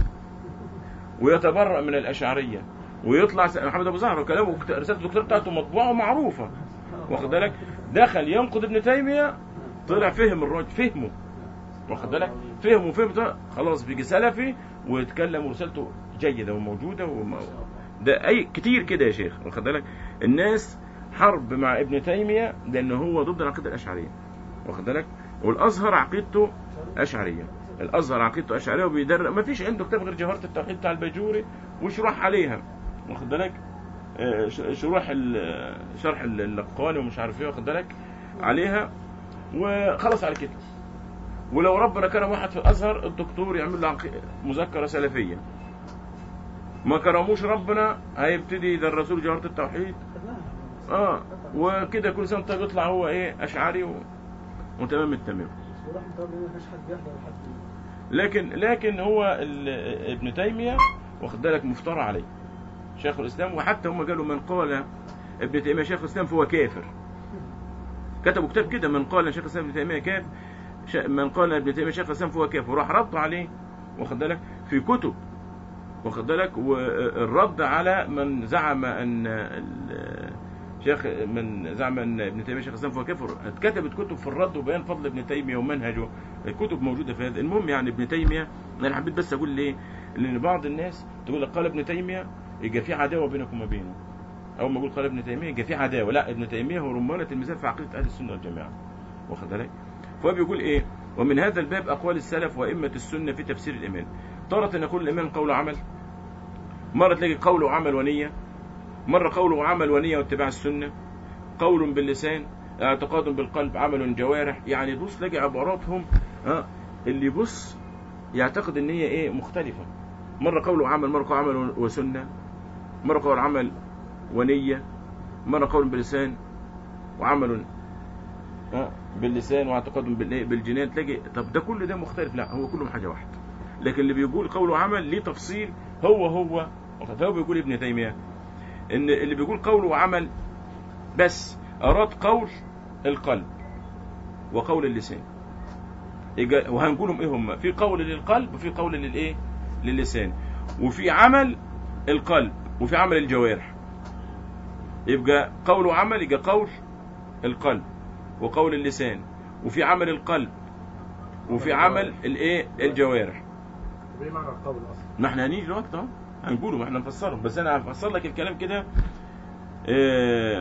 ويتبرأ من الاشعريه ويطلع س- محمد ابو زهره كلامه رساله الدكتوراه بتاعته مطبوعه ومعروفه واخد بالك دخل ينقد ابن تيميه طلع فهم الراجل فهمه واخد بالك فهم وفهم ده خلاص بيجي سلفي ويتكلم ورسالته جيده وموجوده وم... ده اي كتير كده يا شيخ واخد بالك الناس حرب مع ابن تيميه لان هو ضد العقيده الاشعريه واخد بالك والازهر عقيدته اشعريه الازهر عقيدته اشعريه وبيدرس ما فيش عنده كتاب غير جوهره التوحيد بتاع البيجوري وشروح عليها واخد بالك آه، ش- شروح ال- شرح اللقاني ومش عارف ايه واخد بالك عليها وخلص على كده ولو ربنا كرم واحد في الازهر الدكتور يعمل له عقي- مذكره سلفيه ما كرموش ربنا هيبتدي يدرسوا له جوهره التوحيد اه وكده كل سنه طيب يطلع هو ايه اشعري و... وتمام التمام ورحمة الله ما فيش حد بيحضر لحد لكن لكن هو ال... ابن تيميه واخد بالك مفترى عليه شيخ الاسلام وحتى هم قالوا من قال ابن تيميه شيخ الاسلام فهو كافر كتبوا كتاب كده من قال شيخ الاسلام ابن تيميه كافر ش... من قال ابن تيميه شيخ الاسلام فهو كافر وراح ردوا عليه واخد بالك في كتب واخد بالك والرد على من زعم ان ال- شيخ من زعم ان ابن تيميه شيخ الاسلام فهو كافر اتكتبت كتب في الرد وبيان فضل ابن تيميه ومنهجه الكتب موجوده في هذا المهم يعني ابن تيميه انا حبيت بس اقول ليه لان بعض الناس تقول لك قال ابن تيميه يبقى في عداوه بينك وما بينه اول ما اقول قال ابن تيميه يبقى في عداوه لا ابن تيميه هو رمانه الميزان في عقيده اهل السنه والجماعه واخد بالك فهو بيقول ايه ومن هذا الباب اقوال السلف وائمه السنه في تفسير الايمان تارة يقول الايمان قول وعمل مرة تلاقي قول وعمل ونية مرة قول وعمل ونية واتباع السنة قول باللسان اعتقاد بالقلب عمل جوارح يعني بص تلاقي عباراتهم ها اللي يبص يعتقد ان هي ايه مختلفة مرة قول وعمل مرة قول عمل وسنة مرة قول عمل ونية مرة قول باللسان وعمل آه، باللسان واعتقاد بالإيه؟ بالجنان تلاقي طب ده كل ده مختلف لا هو كلهم حاجة واحدة لكن اللي بيقول قول وعمل ليه تفصيل هو هو فهو بيقول ابن تيمية ان اللي بيقول قول وعمل بس اراد قول القلب وقول اللسان إجا- وهنقولهم ايه هم في قول للقلب وفي قول للايه للسان وفي عمل القلب وفي عمل الجوارح يبقى قول وعمل يبقى قول القلب وقول اللسان وفي عمل القلب وفي عمل الايه الجوارح طب ايه معنى القول اصلا؟ ما احنا هنيجي الوقت اهو هنقوله ما احنا نفسرهم بس انا هفسر لك الكلام كده آه،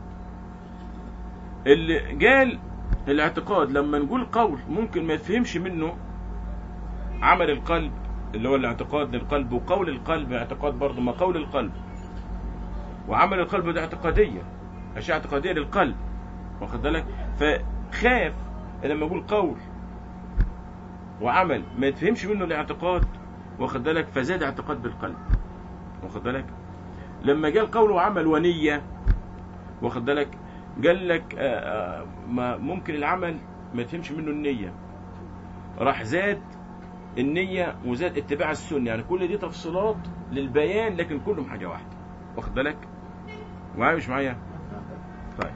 اللي قال الاعتقاد لما نقول قول ممكن ما يفهمش منه عمل القلب اللي هو الاعتقاد للقلب وقول القلب اعتقاد برضه ما قول القلب وعمل القلب ده اعتقادية أشياء اعتقادية للقلب واخد بالك فخاف لما يقول قول وعمل ما يتفهمش منه الاعتقاد واخد بالك فزاد اعتقاد بالقلب واخد بالك لما جاء القول وعمل ونية واخد بالك قال لك آه، آه، ما ممكن العمل ما يتفهمش منه النية راح زاد النية وزاد اتباع السنة يعني كل دي تفصيلات للبيان لكن كلهم حاجة واحدة واخد بالك معايا مش معايا طيب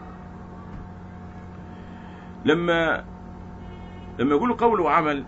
لما لما يقولوا قول وعمل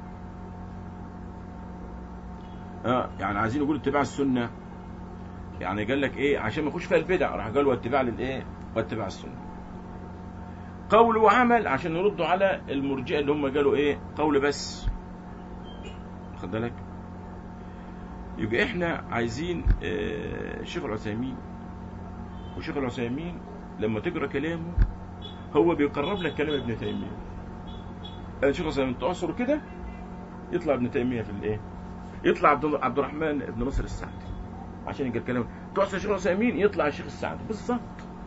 اه يعني عايزين يقولوا اتباع السنة يعني قال لك ايه عشان ما يخش فيها البدع راح قال واتباع للايه واتباع السنة قول وعمل عشان يردوا على المرجئه اللي هم قالوا ايه قول بس خد بالك يبقى احنا عايزين آه، الشيخ العثيمين والشيخ العثيمين لما تقرا كلامه هو بيقرب لك كلام ابن تيميه الشيخ العثيمين تعصره كده يطلع ابن تيميه في الايه يطلع عبد عبد الرحمن بن نصر السعدي عشان يقرا كلامه تعصر الشيخ العثيمين يطلع الشيخ السعدي بالظبط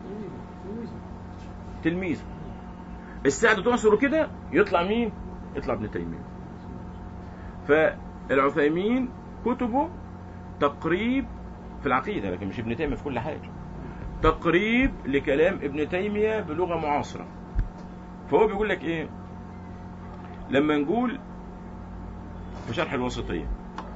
تلميذه السعد تعصره كده يطلع مين يطلع ابن تيميه فالعثيمين كتبه تقريب في العقيده لكن مش ابن تيميه في كل حاجه تقريب لكلام ابن تيميه بلغه معاصره فهو بيقول لك ايه لما نقول في شرح الوسطيه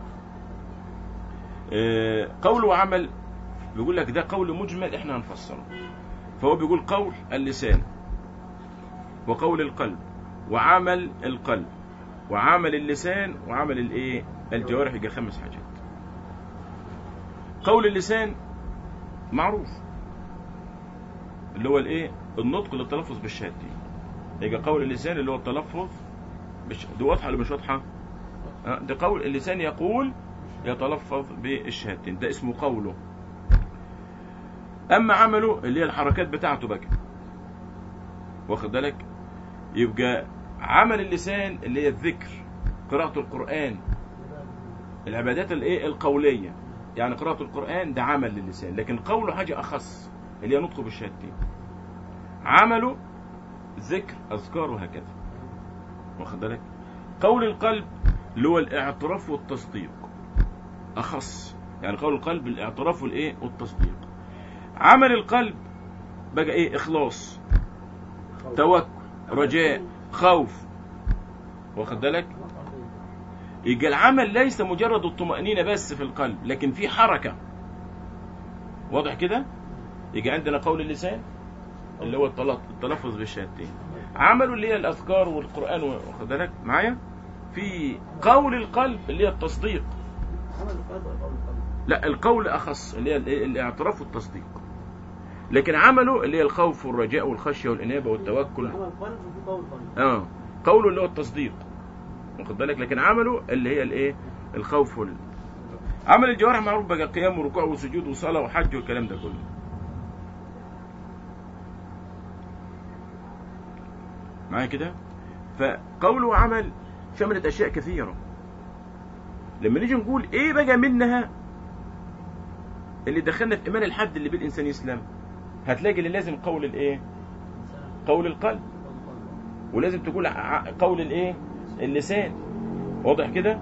آه، قول وعمل بيقول لك ده قول مجمل احنا هنفسره فهو بيقول قول اللسان وقول القلب وعمل القلب وعمل اللسان وعمل الايه الجوارح يبقى خمس حاجات قول اللسان معروف اللي هو الايه النطق للتلفظ بالشهادتين يبقى قول اللسان اللي هو التلفظ بالش... دي واضحه ولا مش واضحه آه، ده قول اللسان يقول يتلفظ بالشهادتين ده اسمه قوله اما عمله اللي هي الحركات بتاعته بقى واخد بالك يبقى عمل اللسان اللي هي الذكر قراءة القرآن العبادات الايه القولية يعني قراءة القرآن ده عمل للسان لكن قوله حاجة أخص اللي هي نطقه بالشهادتين عمله ذكر أذكار وهكذا واخد بالك قول القلب اللي هو الاعتراف والتصديق أخص يعني قول القلب الاعتراف والايه والتصديق عمل القلب بقى ايه إخلاص توكل رجاء خوف واخد بالك يبقى العمل ليس مجرد الطمأنينة بس في القلب لكن في حركة واضح كده يجي عندنا قول اللسان اللي هو التلط- التلفظ بالشهادتين عمله اللي هي الأذكار والقرآن واخد بالك معايا في قول القلب اللي هي التصديق عمل القلب ولا قول القلب؟ لا القول أخص اللي هي الإيه؟ الاعتراف والتصديق لكن عمله اللي هي الخوف والرجاء والخشية والإنابة والتوكل عمل القلب وفي قول القلب اه قوله اللي هو التصديق واخد بالك لكن عمله اللي هي الايه الخوف وال... عمل الجوارح معروف بقى قيام وركوع وسجود وصلاه وحج والكلام ده كله معايا كده فقول وعمل شملت اشياء كثيره لما نيجي نقول ايه بقى منها اللي دخلنا في ايمان الحد اللي بيه الانسان يسلم هتلاقي اللي لازم قول الايه قول القلب ولازم تقول ع- قول الايه اللسان واضح كده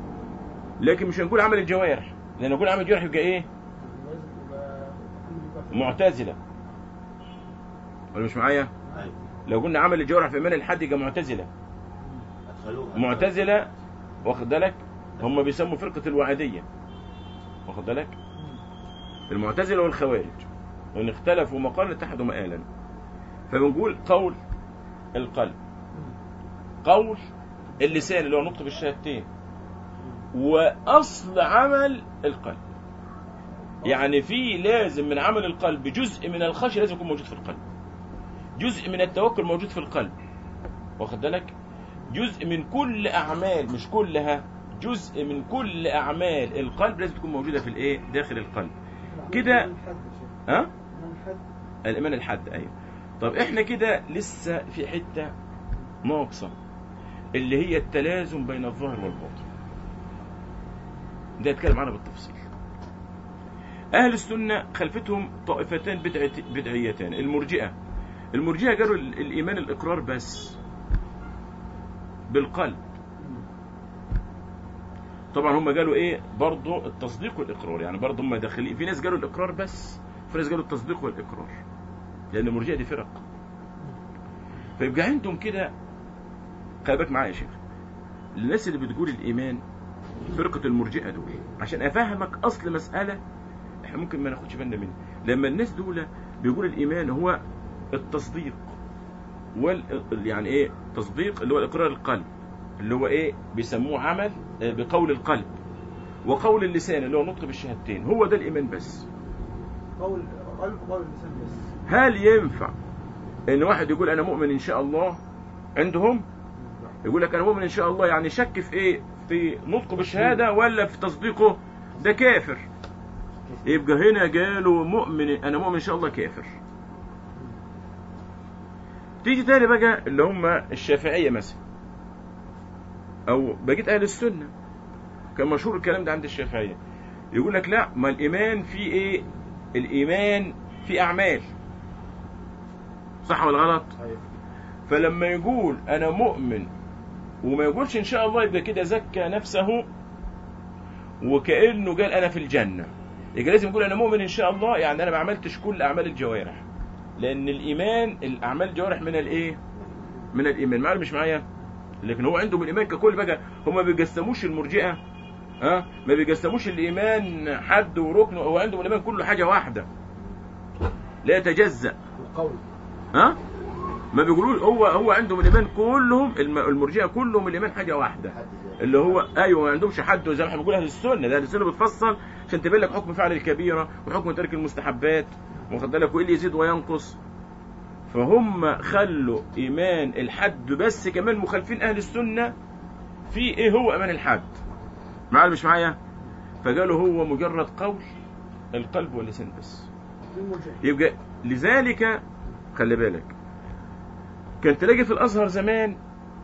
لكن مش هنقول عمل الجوارح لان نقول عمل الجوارح يبقى ايه لازم يبقى كل يبقى معتزلة ولا مش معايا أيوة. لو قلنا عمل الجوارح في ايمان الحد يبقى معتزلة أدخلوها معتزلة واخد بالك هم بيسموا فرقة الوعدية واخد بالك المعتزلة والخوارج وان اختلفوا مقالا اتحدوا مآلا فبنقول قول القلب قول اللسان اللي هو نطق بالشهادتين واصل عمل القلب يعني في لازم من عمل القلب جزء من الخشيه لازم يكون موجود في القلب جزء من التوكل موجود في القلب واخد بالك جزء من كل اعمال مش كلها جزء من كل اعمال القلب لازم تكون موجوده في الايه داخل القلب كده- من الحد يا شيخ. ها من الحد الايمان الحد ايوه طب احنا كده لسه في حته ناقصه اللي هي التلازم بين الظاهر والباطن ده يتكلم عنها بالتفصيل اهل السنه خلفتهم طائفتان بدعت- بدعيتان المرجئه المرجئه قالوا ال- الايمان الاقرار بس بالقلب طبعا هم قالوا ايه برضه التصديق والاقرار يعني برضه هم داخلين في ناس قالوا الاقرار بس في ناس قالوا التصديق والاقرار لان المرجئه دي فرق فيبقى عندهم كده خلي بالك معايا يا شيخ الناس اللي بتقول الايمان فرقه المرجئه دول عشان افهمك اصل مساله احنا ممكن ما ناخدش بالنا منها لما الناس دول بيقول الايمان هو التصديق وال يعني ايه تصديق اللي هو اقرار القلب اللي هو ايه بيسموه عمل آه، بقول القلب وقول اللسان اللي هو نطق بالشهادتين هو ده الايمان بس قول قلب قول اللسان بس هل ينفع ان واحد يقول انا مؤمن ان شاء الله عندهم يقول لك انا مؤمن ان شاء الله يعني شك في ايه في نطقه بالشهاده ولا في تصديقه ده كافر يبقى هنا قالوا مؤمن انا مؤمن ان شاء الله كافر تيجي تاني بقى اللي هم الشافعيه مثلا او بقيت اهل السنه كان مشهور الكلام ده عند الشافعيه يقول لك لا ما الايمان فيه ايه الايمان في اعمال صح ولا غلط أيوة. فلما يقول انا مؤمن وما يقولش ان شاء الله يبقى كده زكى نفسه وكانه قال انا في الجنه يبقى لازم يقول انا مؤمن ان شاء الله يعني انا ما عملتش كل اعمال الجوارح لان الايمان الاعمال الجوارح من الايه من الايمان معايا مش معايا لكن هو عندهم الايمان ككل بقى هم ما بيقسموش المرجئه ها ما بيقسموش الايمان حد وركن هو عندهم الايمان كله حاجه واحده لا يتجزأ القول ها ما بيقولوا هو هو عندهم الايمان كلهم الم- المرجئه كلهم الايمان حاجه واحده حد ذلك. اللي هو ايوه ما عندهمش حد زي ما احنا بنقول اهل السنه ده اهل السنه بتفصل عشان تبين لك حكم فعل الكبيره وحكم ترك المستحبات واخد بالك وايه اللي يزيد وينقص فهم خلوا ايمان الحد بس كمان مخالفين اهل السنه في ايه هو ايمان الحد معايا مش معايا فقالوا هو مجرد قول القلب واللسان بس في المرجع يبقى لذلك خلي بالك كان تلاقي في الازهر زمان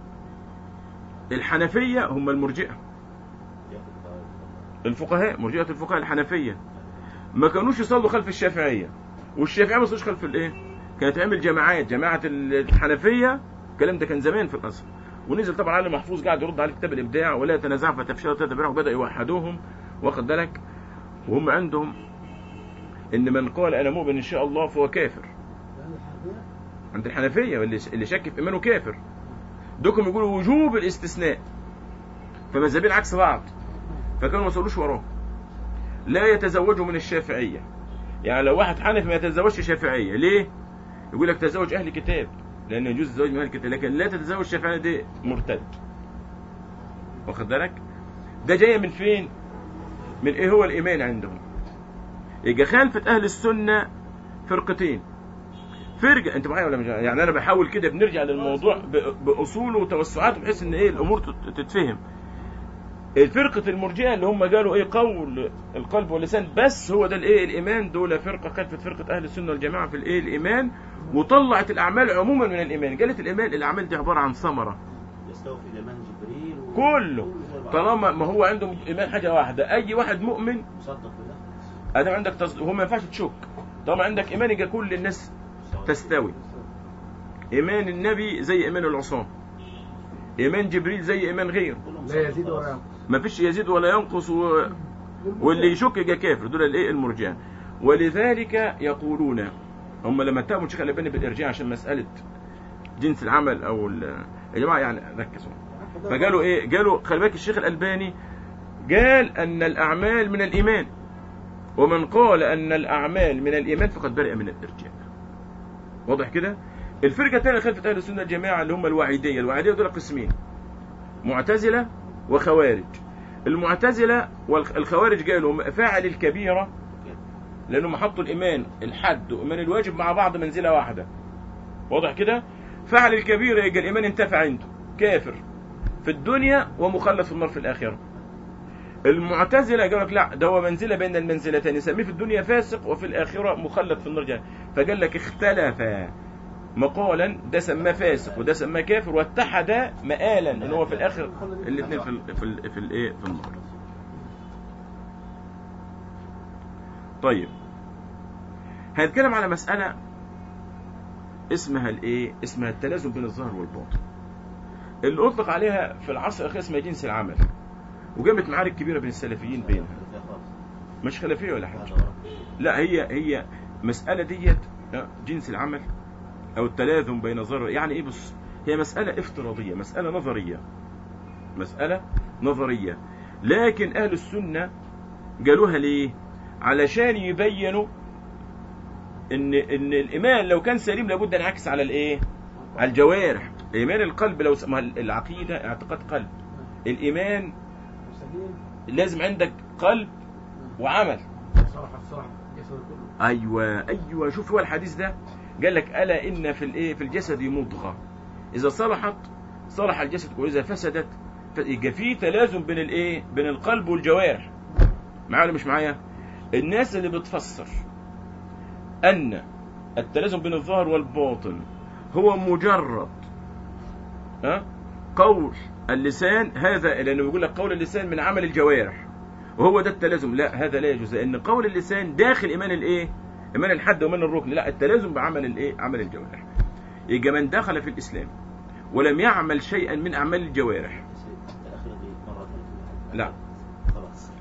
الحنفيه هم المرجئه ياخد قرار. الفقهاء مرجئه الفقهاء الحنفيه ما كانوش يصلوا خلف الشافعيه والشافعيه ما يصلوش خلف الايه كانت تعمل جماعات جماعه الحنفيه الكلام ده كان زمان في الازهر ونزل طبعا علي محفوظ قاعد يرد على كتاب الابداع ولا يتنازع فتفشل وتتبرع وبدا يوحدوهم واخد بالك وهم عندهم ان من قال انا مؤمن ان شاء الله فهو كافر لأن الحنفية عند الحنفيه واللي اللي شك في ايمانه كافر دوكم يقولوا وجوب الاستثناء فمذهبين عكس بعض فكانوا ما يصلوش وراه لا يتزوجوا من الشافعيه يعني لو واحد حنفي ما يتزوجش شافعيه ليه يقول لك تزوج اهل كتاب لان يجوز الزواج من اهل الكتاب لكن لا تتزوج شافعيه دي مرتد واخد بالك ده جاي من فين من ايه هو الايمان عندهم يبقى خالفه اهل السنه فرقتين فرقه انت معايا ولا مش معايا؟ يعني انا بحاول كده بنرجع للموضوع ب- باصوله وتوسعاته بحيث ان ايه الامور تت- تتفهم الفرقة المرجئة اللي هم قالوا ايه قول القلب واللسان بس هو ده الايه الايمان دول فرقة خلفت فرقة اهل السنة والجماعة في الايه الايمان وطلعت الاعمال عموما من الايمان قالت الايمان الاعمال دي عبارة عن ثمرة يستوفي الايمان جبريل و... كله زي بعض. طالما ما هو عندهم ايمان حاجة واحدة اي واحد مؤمن مصدق بده ادام عندك تصديق وهو ما ينفعش تشك طالما عندك ايمان يبقى كل الناس تستوي ايمان النبي زي ايمان العصاة ايمان جبريل زي ايمان غيره كلهم لا يزيد خلاص. ولا ينقص ما فيش يزيد ولا ينقص و... واللي يشك يبقى كافر دول الايه المرجئه ولذلك يقولون هم لما اتهموا الشيخ الألباني بالإرجاع عشان مسألة جنس العمل أو ال- يا جماعة يعني ركزوا فقالوا إيه قالوا خلي بالك الشيخ الألباني قال أن الأعمال من الإيمان ومن قال أن الأعمال من الإيمان فقد برئ من الإرجاء واضح كده الفرقة الثانية خلفت أهل السنة الجماعة اللي هم الوعيدية الوعيدية دول قسمين معتزلة وخوارج المعتزلة والخوارج قالوا فاعل الكبيرة لأنهم حطوا الإيمان الحد وإيمان الواجب مع بعض منزلة واحدة واضح كده فعل الكبيرة يبقى الإيمان انتفع عنده كافر في الدنيا ومخلد في النار في الآخرة المعتزلة قال لك لا ده هو منزلة بين المنزلتين يسميه في الدنيا فاسق وفي الآخرة مخلد في النار جهنم فقال لك اختلفا مقالا ده سماه فاسق وده سماه كافر واتحدا مآلا ان هو في الاخر الاثنين في ال في ال في الايه في النار طيب هنتكلم على مسألة اسمها الايه اسمها التلازم بين الظاهر والباطن اللي اطلق عليها في العصر الاخير اسمها جنس العمل وقامت معارك كبيرة بين السلفيين بينها مش خلفية ولا حاجة لا هي هي مسألة ديت جنس العمل او التلاذم بين ظاهر يعني ايه بص هي مسألة افتراضية مسألة نظرية مسألة نظرية لكن اهل السنة قالوها ليه علشان يبينوا ان ان الايمان لو كان سليم لابد ان يعكس على الايه على الجوارح ايمان القلب لو ما العقيده اعتقاد قلب الايمان سليم لازم عندك قلب وعمل صراحة الصراحة الجسد كله ايوه ايوه شوف هو الحديث ده قال لك الا ان في الايه في الجسد مضغه اذا صلحت صلح الجسد واذا فسدت يبقى في تلازم بين الايه بين القلب والجوارح معايا ولا مش معايا الناس اللي بتفسر ان التلازم بين الظاهر والباطن هو مجرد ها قول اللسان هذا لانه بيقول لك قول اللسان من عمل الجوارح وهو ده التلازم لا هذا لا يجوز لان قول اللسان داخل ايمان الايه ايمان الحد وايمان الركن لا التلازم بعمل الايه عمل الجوارح يبقى من دخل في الاسلام ولم يعمل شيئا من اعمال الجوارح الأخيرة دي مرة ثانية. لا. خلاص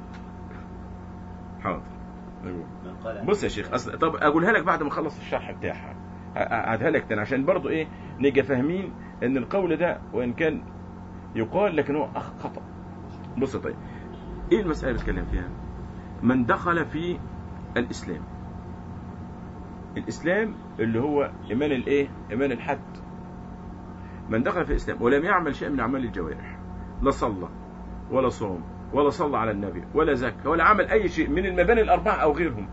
حاضر أيوه. من قال بص يا شيخ أصل طب اقولها لك بعد ما اخلص الشرح بتاعها اعدها لك تاني عشان برضو ايه نيجي فاهمين ان القول ده وان كان يقال لكن هو أخ- خطا بص طيب ايه المساله اللي بتكلم فيها من دخل في الاسلام الاسلام اللي هو ايمان الايه ايمان الحد من دخل في الاسلام ولم يعمل شيء من اعمال الجوارح لا صلى ولا صام ولا صلى على النبي ولا زكى ولا عمل اي شيء من المباني الاربعه او غيرهم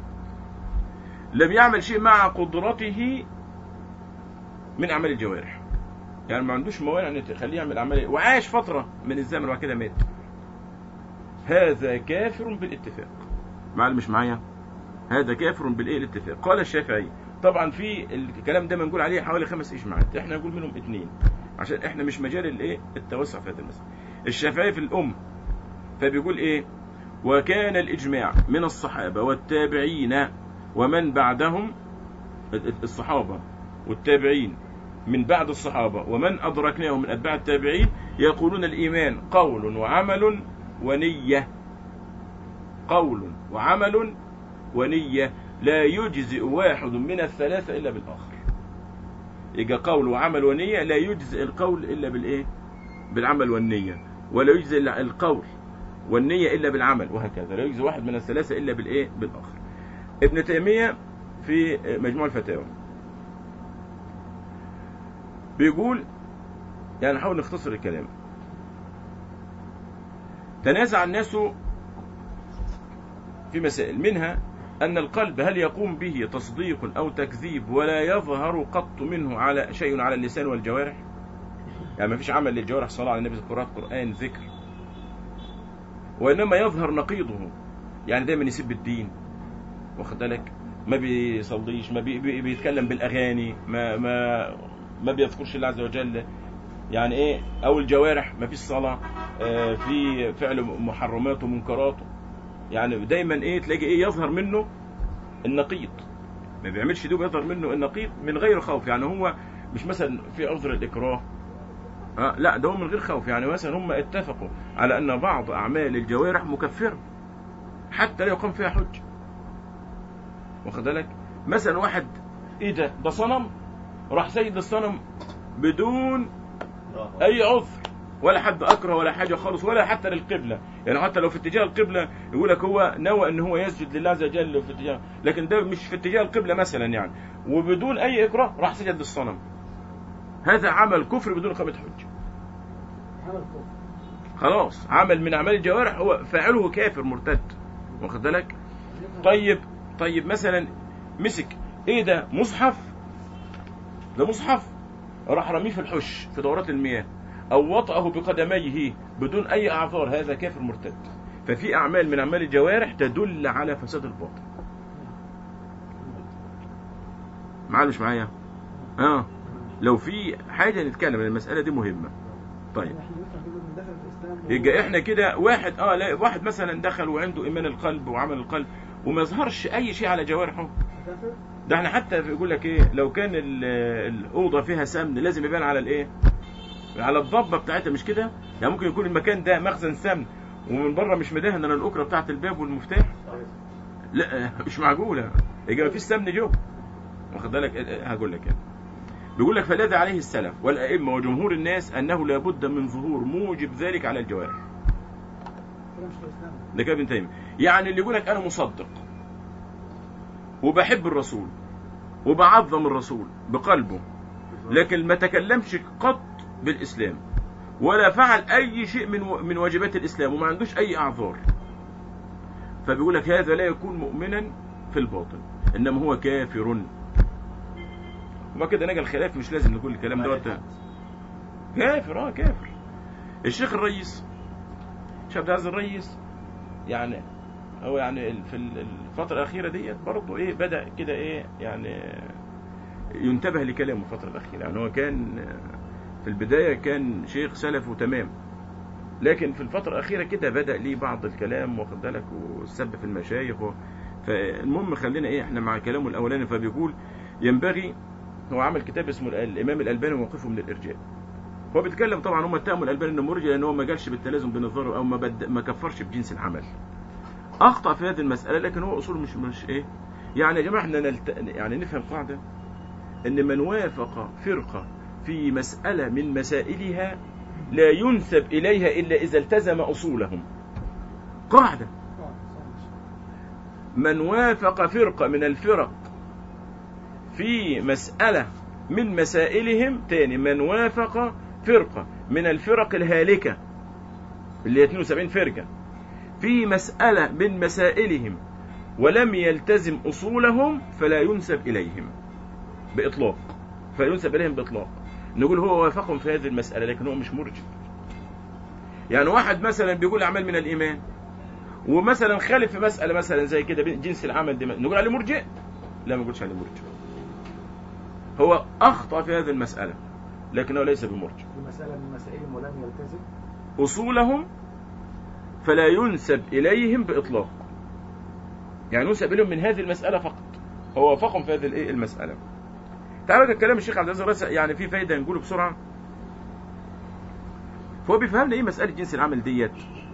لم يعمل شيء مع قدرته من اعمال الجوارح يعني ما عندوش موانع ان تخليه يعمل اعمال وعاش فتره من الزمن وبعد كده مات هذا كافر بالاتفاق معلم مش معايا هذا كافر بالايه الاتفاق قال الشافعي طبعا في الكلام ده بنقول عليه حوالي خمس اجماعات احنا نقول منهم اثنين عشان احنا مش مجال الايه التوسع في هذا المسألة الشافعي في الام فبيقول ايه وكان الاجماع من الصحابه والتابعين ومن بعدهم الصحابه والتابعين من بعد الصحابه ومن ادركناهم من اتباع التابعين يقولون الايمان قول وعمل ونيه قول وعمل ونيه لا يجزئ واحد من الثلاثه الا بالاخر يبقى قول وعمل ونيه لا يجزئ القول الا بالايه بالعمل والنيه ولا يجزئ إلا القول والنيه الا بالعمل وهكذا لا يجزئ واحد من الثلاثه الا بالايه بالاخر ابن تيميه في مجموع الفتاوى بيقول يعني نحاول نختصر الكلام تنازع الناس في مسائل منها أن القلب هل يقوم به تصديق أو تكذيب ولا يظهر قط منه على شيء على اللسان والجوارح يعني ما فيش عمل للجوارح صلاة على النبي قراءة قرآن ذكر وإنما يظهر نقيضه يعني دايما يسب الدين واخد بالك ما بيصليش ما بي بي بيتكلم بالأغاني ما ما ما بيذكرش الله عز وجل يعني ايه او الجوارح ما فيش صلاة آه في فعل محرمات ومنكرات يعني دايما ايه تلاقي ايه يظهر منه النقيض ما بيعملش دي ويظهر منه النقيض من غير خوف يعني هو مش مثلا في عذر الاكراه آه لا ده هو من غير خوف يعني مثلا هم اتفقوا على ان بعض اعمال الجوارح مكفره حتى لا يقام فيها حج واخد بالك مثلا واحد ايه ده ده صنم راح سيد الصنم بدون آه. اي عذر ولا حد اكره ولا حاجه خالص ولا حتى للقبله يعني حتى لو في اتجاه القبله يقول لك هو نوى ان هو يسجد لله عز وجل في اتجاه لكن ده مش في اتجاه القبله مثلا يعني وبدون اي اكراه راح سجد للصنم هذا عمل كفر بدون اقامه حجه عمل كفر خلاص عمل من اعمال الجوارح هو فاعله كافر مرتد واخد بالك طيب طيب مثلا مسك ايه ده مصحف ده مصحف راح رميه في الحش في دورات المياه او وطأه بقدميه بدون اي اعذار هذا كافر مرتد ففي اعمال من اعمال الجوارح تدل على فساد الباطن معايا مش معايا اه لو في حاجه نتكلم عن المساله دي مهمه طيب احنا نفهم كده من دخل في الاسلام يبقى احنا كده واحد اه لا واحد مثلا دخل وعنده ايمان القلب وعمل القلب وما يظهرش اي شيء على جوارحه كافر ده احنا حتى يقول لك ايه لو كان ال- الاوضه فيها سمن لازم يبان على الايه على الضبه بتاعتها مش كده يعني ممكن يكون المكان ده مخزن سمن ومن بره مش مدهن انا الاكره بتاعت الباب والمفتاح لا مش معقوله يبقى مفيش سمن جوه واخد بالك اه، اه، هقول لك يعني بيقول لك فلاذ عليه السلف والائمه وجمهور الناس انه لابد من ظهور موجب ذلك على الجوارح كده مش في الاسلام ده كده ابن تيميه يعني اللي يقول لك انا مصدق وبحب الرسول وبعظم الرسول بقلبه لكن ما تكلمش قط بالاسلام ولا فعل اي شيء من من واجبات الاسلام وما عندوش اي اعذار فبيقول لك هذا لا يكون مؤمنا في الباطن انما هو كافر وما كده نجا الخلاف مش لازم نقول الكلام دوت كافر اه كافر الشيخ الرئيس الشيخ عبد العزيز الرئيس يعني هو يعني ال- في ال- الفترة الأخيرة ديت برضه إيه بدأ كده إيه يعني ينتبه لكلامه الفترة الأخيرة يعني هو كان في البداية كان شيخ سلف وتمام لكن في الفترة الأخيرة كده بدأ ليه بعض الكلام واخد بالك والسب في المشايخ و... فالمهم خلينا إيه إحنا مع كلامه الأولاني فبيقول ينبغي هو عمل كتاب اسمه ال- الإمام الألباني وموقفه من الإرجاء هو بيتكلم طبعا هم اتهموا الألباني إنه مرجع لأن هو ما قالش بالتلازم بين الظاهر أو ما, بد... ما كفرش بجنس العمل اخطا في هذه المساله لكن هو اصول مش مش ايه يعني يا جماعه احنا نلت... يعني نفهم قاعده ان من وافق فرقه في مساله من مسائلها لا ينسب اليها الا اذا التزم اصولهم قاعده اه صح. من وافق فرقه من الفرق في مساله من مسائلهم تاني من وافق فرقه من الفرق الهالكه اللي هي 72 فرقه في مسألة من مسائلهم ولم يلتزم أصولهم فلا ينسب إليهم بإطلاق فلا ينسب إليهم بإطلاق نقول هو وافقهم في هذه المسألة لكن هو مش مرجع يعني واحد مثلا بيقول أعمال من الإيمان ومثلا خالف في مسألة مثلا زي كده بين جنس العمل دي نقول عليه مرجع لا ما نقولش عليه مرجع هو أخطأ في هذه المسألة لكنه ليس بمرجع في مسألة من مسائلهم ولم يلتزم أصولهم فلا ينسب إليهم بإطلاق يعني ينسب إليهم من هذه المسألة فقط هو وافقهم في هذه الإيه المسألة تعالوا كده كلام الشيخ عبد العزيز الراسي يعني في فايدة نقوله بسرعة فهو بيفهمنا إيه مسألة جنس العمل ديت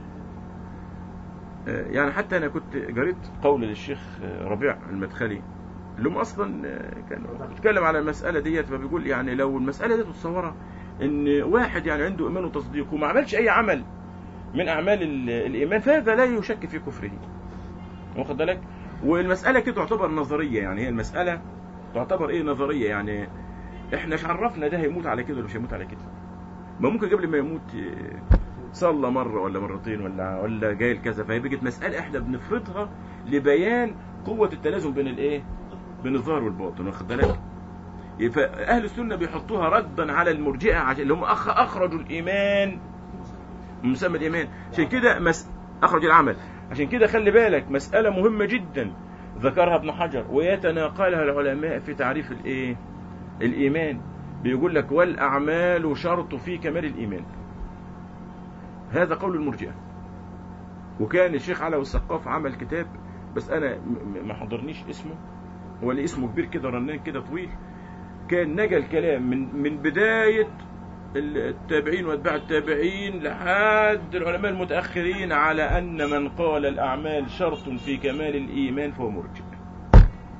آه، يعني حتى أنا كنت قريت قول للشيخ آه، ربيع المدخلي اللي هم أصلا آه، كان بيتكلم على المسألة ديت فبيقول يعني لو المسألة دي تتصورها إن واحد يعني عنده إيمان وتصديق وما عملش أي عمل من اعمال ال- الايمان فهذا لا يشك في كفره واخد بالك والمساله كده تعتبر نظريه يعني هي المساله تعتبر ايه نظريه يعني احنا مش عرفنا ده هيموت على كده ولا مش هيموت على كده ما ممكن قبل ما يموت آه، صلى مره ولا مرتين ولا ولا جاي كذا فهي بقت مساله احنا بنفرضها لبيان قوه التلازم بين الايه بين الظاهر والباطن واخد بالك فاهل السنه بيحطوها ردا على المرجئه عشان اللي هم أخ اخرجوا الايمان من مسمى الايمان عشان كده مس... اخرج العمل عشان كده خلي بالك مساله مهمه جدا ذكرها ابن حجر ويتناقلها العلماء في تعريف الايه الايمان بيقول لك والاعمال شرط في كمال الايمان هذا قول المرجئه وكان الشيخ علوي السقاف عمل كتاب بس انا م- م- ما حضرنيش اسمه هو اللي اسمه كبير كده رنان كده طويل كان نجا الكلام من من بدايه التابعين واتباع التابعين لحد العلماء المتأخرين على أن من قال الأعمال شرط في كمال الإيمان فهو مرجئ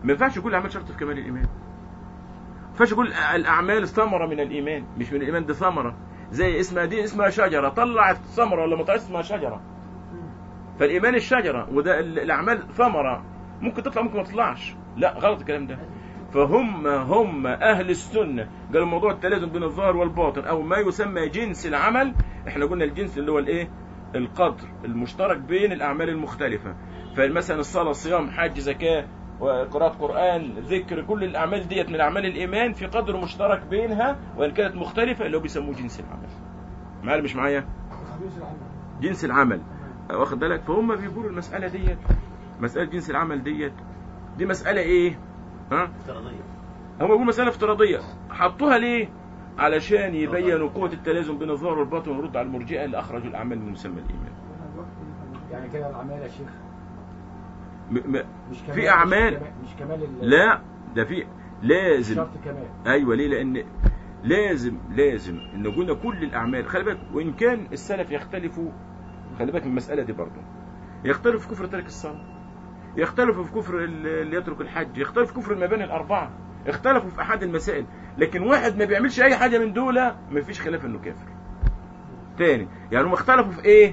ما ينفعش يكون الاعمال شرط في كمال الايمان ما ينفعش يقول الاعمال ثمره من الايمان مش من الايمان دي ثمره زي اسمها دي اسمها شجره طلعت ثمره ولا ما طلعتش اسمها شجره فالايمان الشجره وده ال- الاعمال ثمره ممكن تطلع ممكن ما تطلعش لا غلط الكلام ده فهم هم اهل السنه قالوا موضوع التلازم بين الظاهر والباطن او ما يسمى جنس العمل احنا قلنا الجنس اللي هو الايه القدر المشترك بين الاعمال المختلفه فمثلا الصلاه الصيام حج زكاه وقراءة قرآن ذكر كل الأعمال ديت من أعمال الإيمان في قدر مشترك بينها وإن كانت مختلفة اللي هو بيسموه جنس العمل معايا مش معايا خبيث العمل جنس العمل واخد بالك فهم بيقولوا المسألة ديت مسألة جنس العمل ديت دي مسألة إيه ها افتراضية هم بيقولوا مسألة افتراضية حطوها ليه علشان يبينوا قوة التلازم بين الظاهر والباطن ونرد على المرجئة اللي أخرجوا الأعمال من مسمى الإيمان يعني كده الاعمال يا شيخ م- م- مش كمال في أعمال مش كمال, مش كمال ال- لا ده في لازم شرط كمال ايوه ليه لان لازم لازم ان قلنا كل الاعمال خلي بالك وان كان السلف يختلفوا خلي بالك من المساله دي برضه يختلف في كفر ترك الصلاه يختلفوا في كفر ال- اللي يترك الحج يختلف في كفر المباني الاربعه اختلفوا في احد المسائل لكن واحد ما بيعملش اي حاجه من دول ما فيش خلاف انه كافر تاني يعني هم اختلفوا في ايه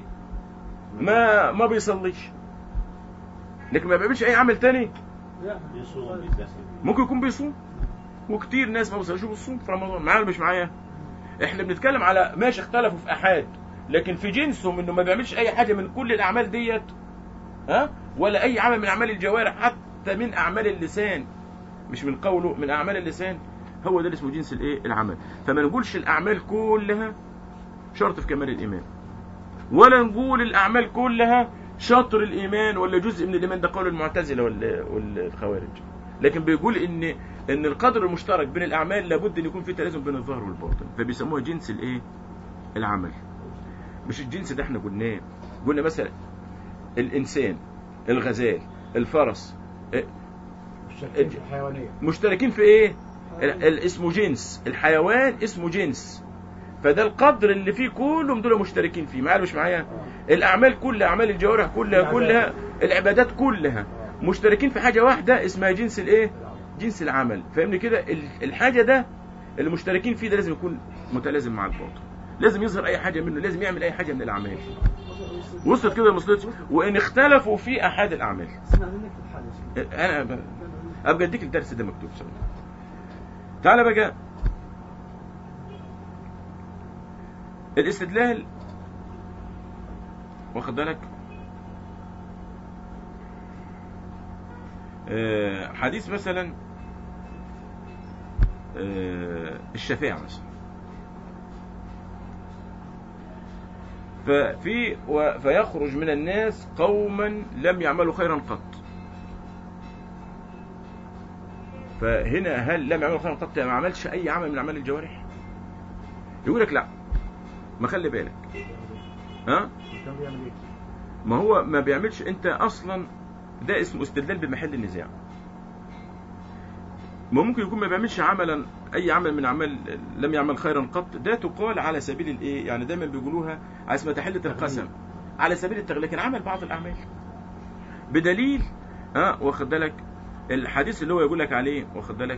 ما ما بيصليش لكن ما بيعملش اي عمل تاني يصوم يتدخل ممكن يكون بيصوم وكتير ناس ما بيصلوش بيصوم في رمضان معايا ولا مش معايا احنا بنتكلم على ماشي اختلفوا في احاد لكن في جنسهم انه ما بيعملش اي حاجه من كل الاعمال ديت ها ولا اي عمل من اعمال الجوارح حتى من اعمال اللسان مش من قوله من اعمال اللسان هو ده اللي اسمه جنس الايه العمل فما نقولش الاعمال كلها شرط في كمال الايمان ولا نقول الاعمال كلها شطر الايمان ولا جزء من الايمان ده قول المعتزله وال- والخوارج لكن بيقول ان ان القدر المشترك بين الاعمال لابد ان يكون في تلازم بين الظاهر والباطن فبيسموها جنس الايه العمل مش الجنس ده احنا قلناه قلنا مثلا الانسان الغزال الفرس إيه، الشركين في الحيوانيه مشتركين في ايه ال- ال- اسمه جنس الحيوان اسمه جنس فده القدر اللي فيه كلهم دول مشتركين فيه معايا ولا مش معايا الاعمال كلها اعمال الجوارح كلها العبادات. كلها العبادات كلها مشتركين في حاجه واحده اسمها جنس الايه جنس العمل فاهمني كده ال- الحاجه ده اللي مشتركين فيه ده لازم يكون متلازم مع الباطن لازم يظهر اي حاجه منه لازم يعمل اي حاجه من الاعمال وصلت كده وصلت وان اختلفوا في احد الاعمال اسمع منك في الحاجة انا ب- ابقى اديك الدرس ده مكتوب سنة. تعالى بقى الاستدلال واخد بالك آه، حديث مثلا آه، الشفاعة مثلا ففي و- فيخرج من الناس قوما لم يعملوا خيرا قط فهنا هل لم يعملوا خيرا قط ما عملش اي عمل من اعمال الجوارح يقول لك لا ما خلي بالك ها كان بيعمل ايه؟ ما هو ما بيعملش انت اصلا ده اسمه استدلال بمحل النزاع ما ممكن يكون ما بيعملش عملا اي عمل من اعمال لم يعمل خيرا قط ده تقال على سبيل الايه يعني دايما بيقولوها على اسمها تحله القسم على سبيل التغليل لكن عمل بعض الاعمال بدليل ها واخد بالك الحديث اللي هو يقول لك عليه واخد بالك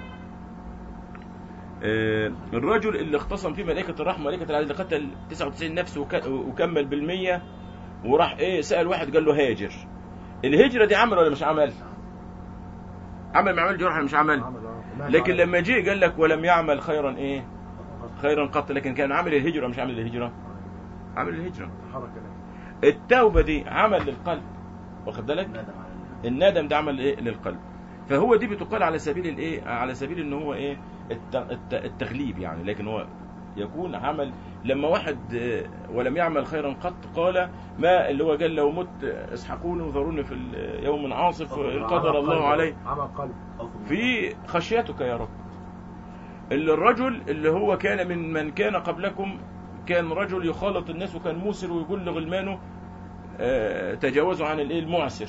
آه، الرجل اللي اختصم فيه ملائكة الرحمة ملائكة العدل اللي قتل 99 نفس وك- وكمل بالمية وراح ايه سأل واحد قال له هاجر الهجرة دي عمل ولا مش عمل عمل ما عمل جرح ولا مش عمل عمل اه ومات لكن على- لما جه قال لك ولم يعمل خيرا ايه خيرا قط لكن كان عامل الهجرة مش عامل الهجرة عامل الهجرة حركه لا التوبة دي عمل للقلب واخد بالك ندم على الندم ده عمل ايه للقلب فهو دي بتقال على سبيل الايه على سبيل ان هو ايه الت- الت- التغليب يعني لكن هو يكون عمل لما واحد آه، ولم يعمل خيرا قط قال ما اللي هو قال لو مت اسحقوني وذروني في ال- يوم عاصف قدر عمل الله قلب. عليه عمل قلب خوف من في خشيتك يا رب اللي الرجل اللي هو كان من من كان قبلكم كان رجل يخالط الناس وكان موسر ويقول لغلمانه آه، تجاوزوا عن الايه المعسر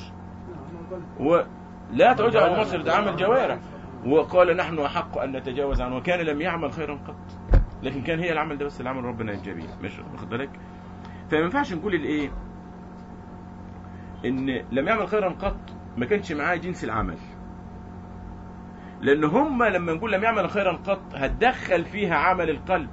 ولا تجاوز عن المعسر ده عمل جوارح وقال نحن احق ان نتجاوز عنه وكان لم يعمل خيرا قط لكن كان هي العمل ده بس اللي عمل ربنا ينجى بيه مش واخد بالك فما ينفعش نقول الايه ان لم يعمل خيرا قط ما كانش معاه جنس العمل لان هم لما نقول لم يعمل خيرا قط هتدخل فيها عمل القلب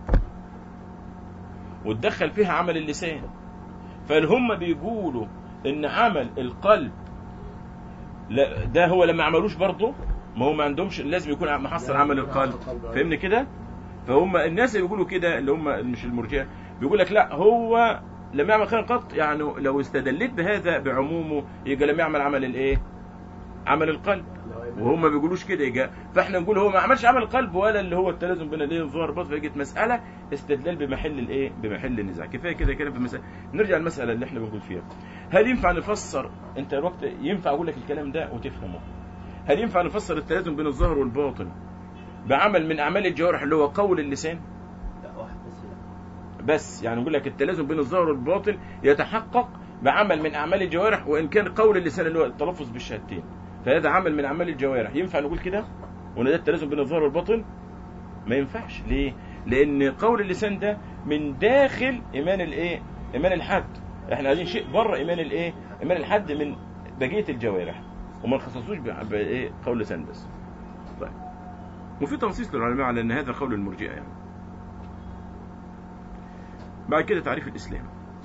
وتدخل فيها عمل اللسان فهل هم بيقولوا ان عمل القلب لا ده هو لما عملوش برضه ما هو ما عندهمش لازم يكون محصل عمل القلب فاهمني كده فهم الناس اللي بيقولوا كده اللي هم مش المرجئه بيقول لك لا هو لم يعمل خيرا قط يعني لو استدلت بهذا بعمومه يبقى لم يعمل عمل الايه عمل القلب وهم ما بيقولوش كده يجا فاحنا نقول هو ما عملش عمل القلب ولا اللي هو التلازم بين الايه الظهر والباطن فجت مساله استدلال بمحل الايه بمحل النزاع كفايه كده كده في المساله نرجع للمساله اللي احنا بنقول فيها هل ينفع نفسر انت الوقت ينفع اقول لك الكلام ده وتفهمه هل ينفع نفسر التلازم بين الظهر والباطن بعمل من اعمال الجوارح اللي هو قول اللسان لا واحد بس لا بس يعني نقول لك التلازم بين الظاهر والباطن يتحقق بعمل من اعمال الجوارح وان كان قول اللسان اللي هو التلفظ بالشهادتين فهذا عمل من اعمال الجوارح ينفع نقول كده وان ده التلازم بين الظاهر والباطن ما ينفعش ليه لان قول اللسان ده من داخل ايمان الايه ايمان الحد احنا عايزين شيء بره ايمان الايه ايمان الحد من بقيه الجوارح وما نخصصوش ب- بايه قول اللسان بس طيب وفي تنصيص للعلماء على ان هذا قول المرجئه يعني بعد كده تعريف الإسلام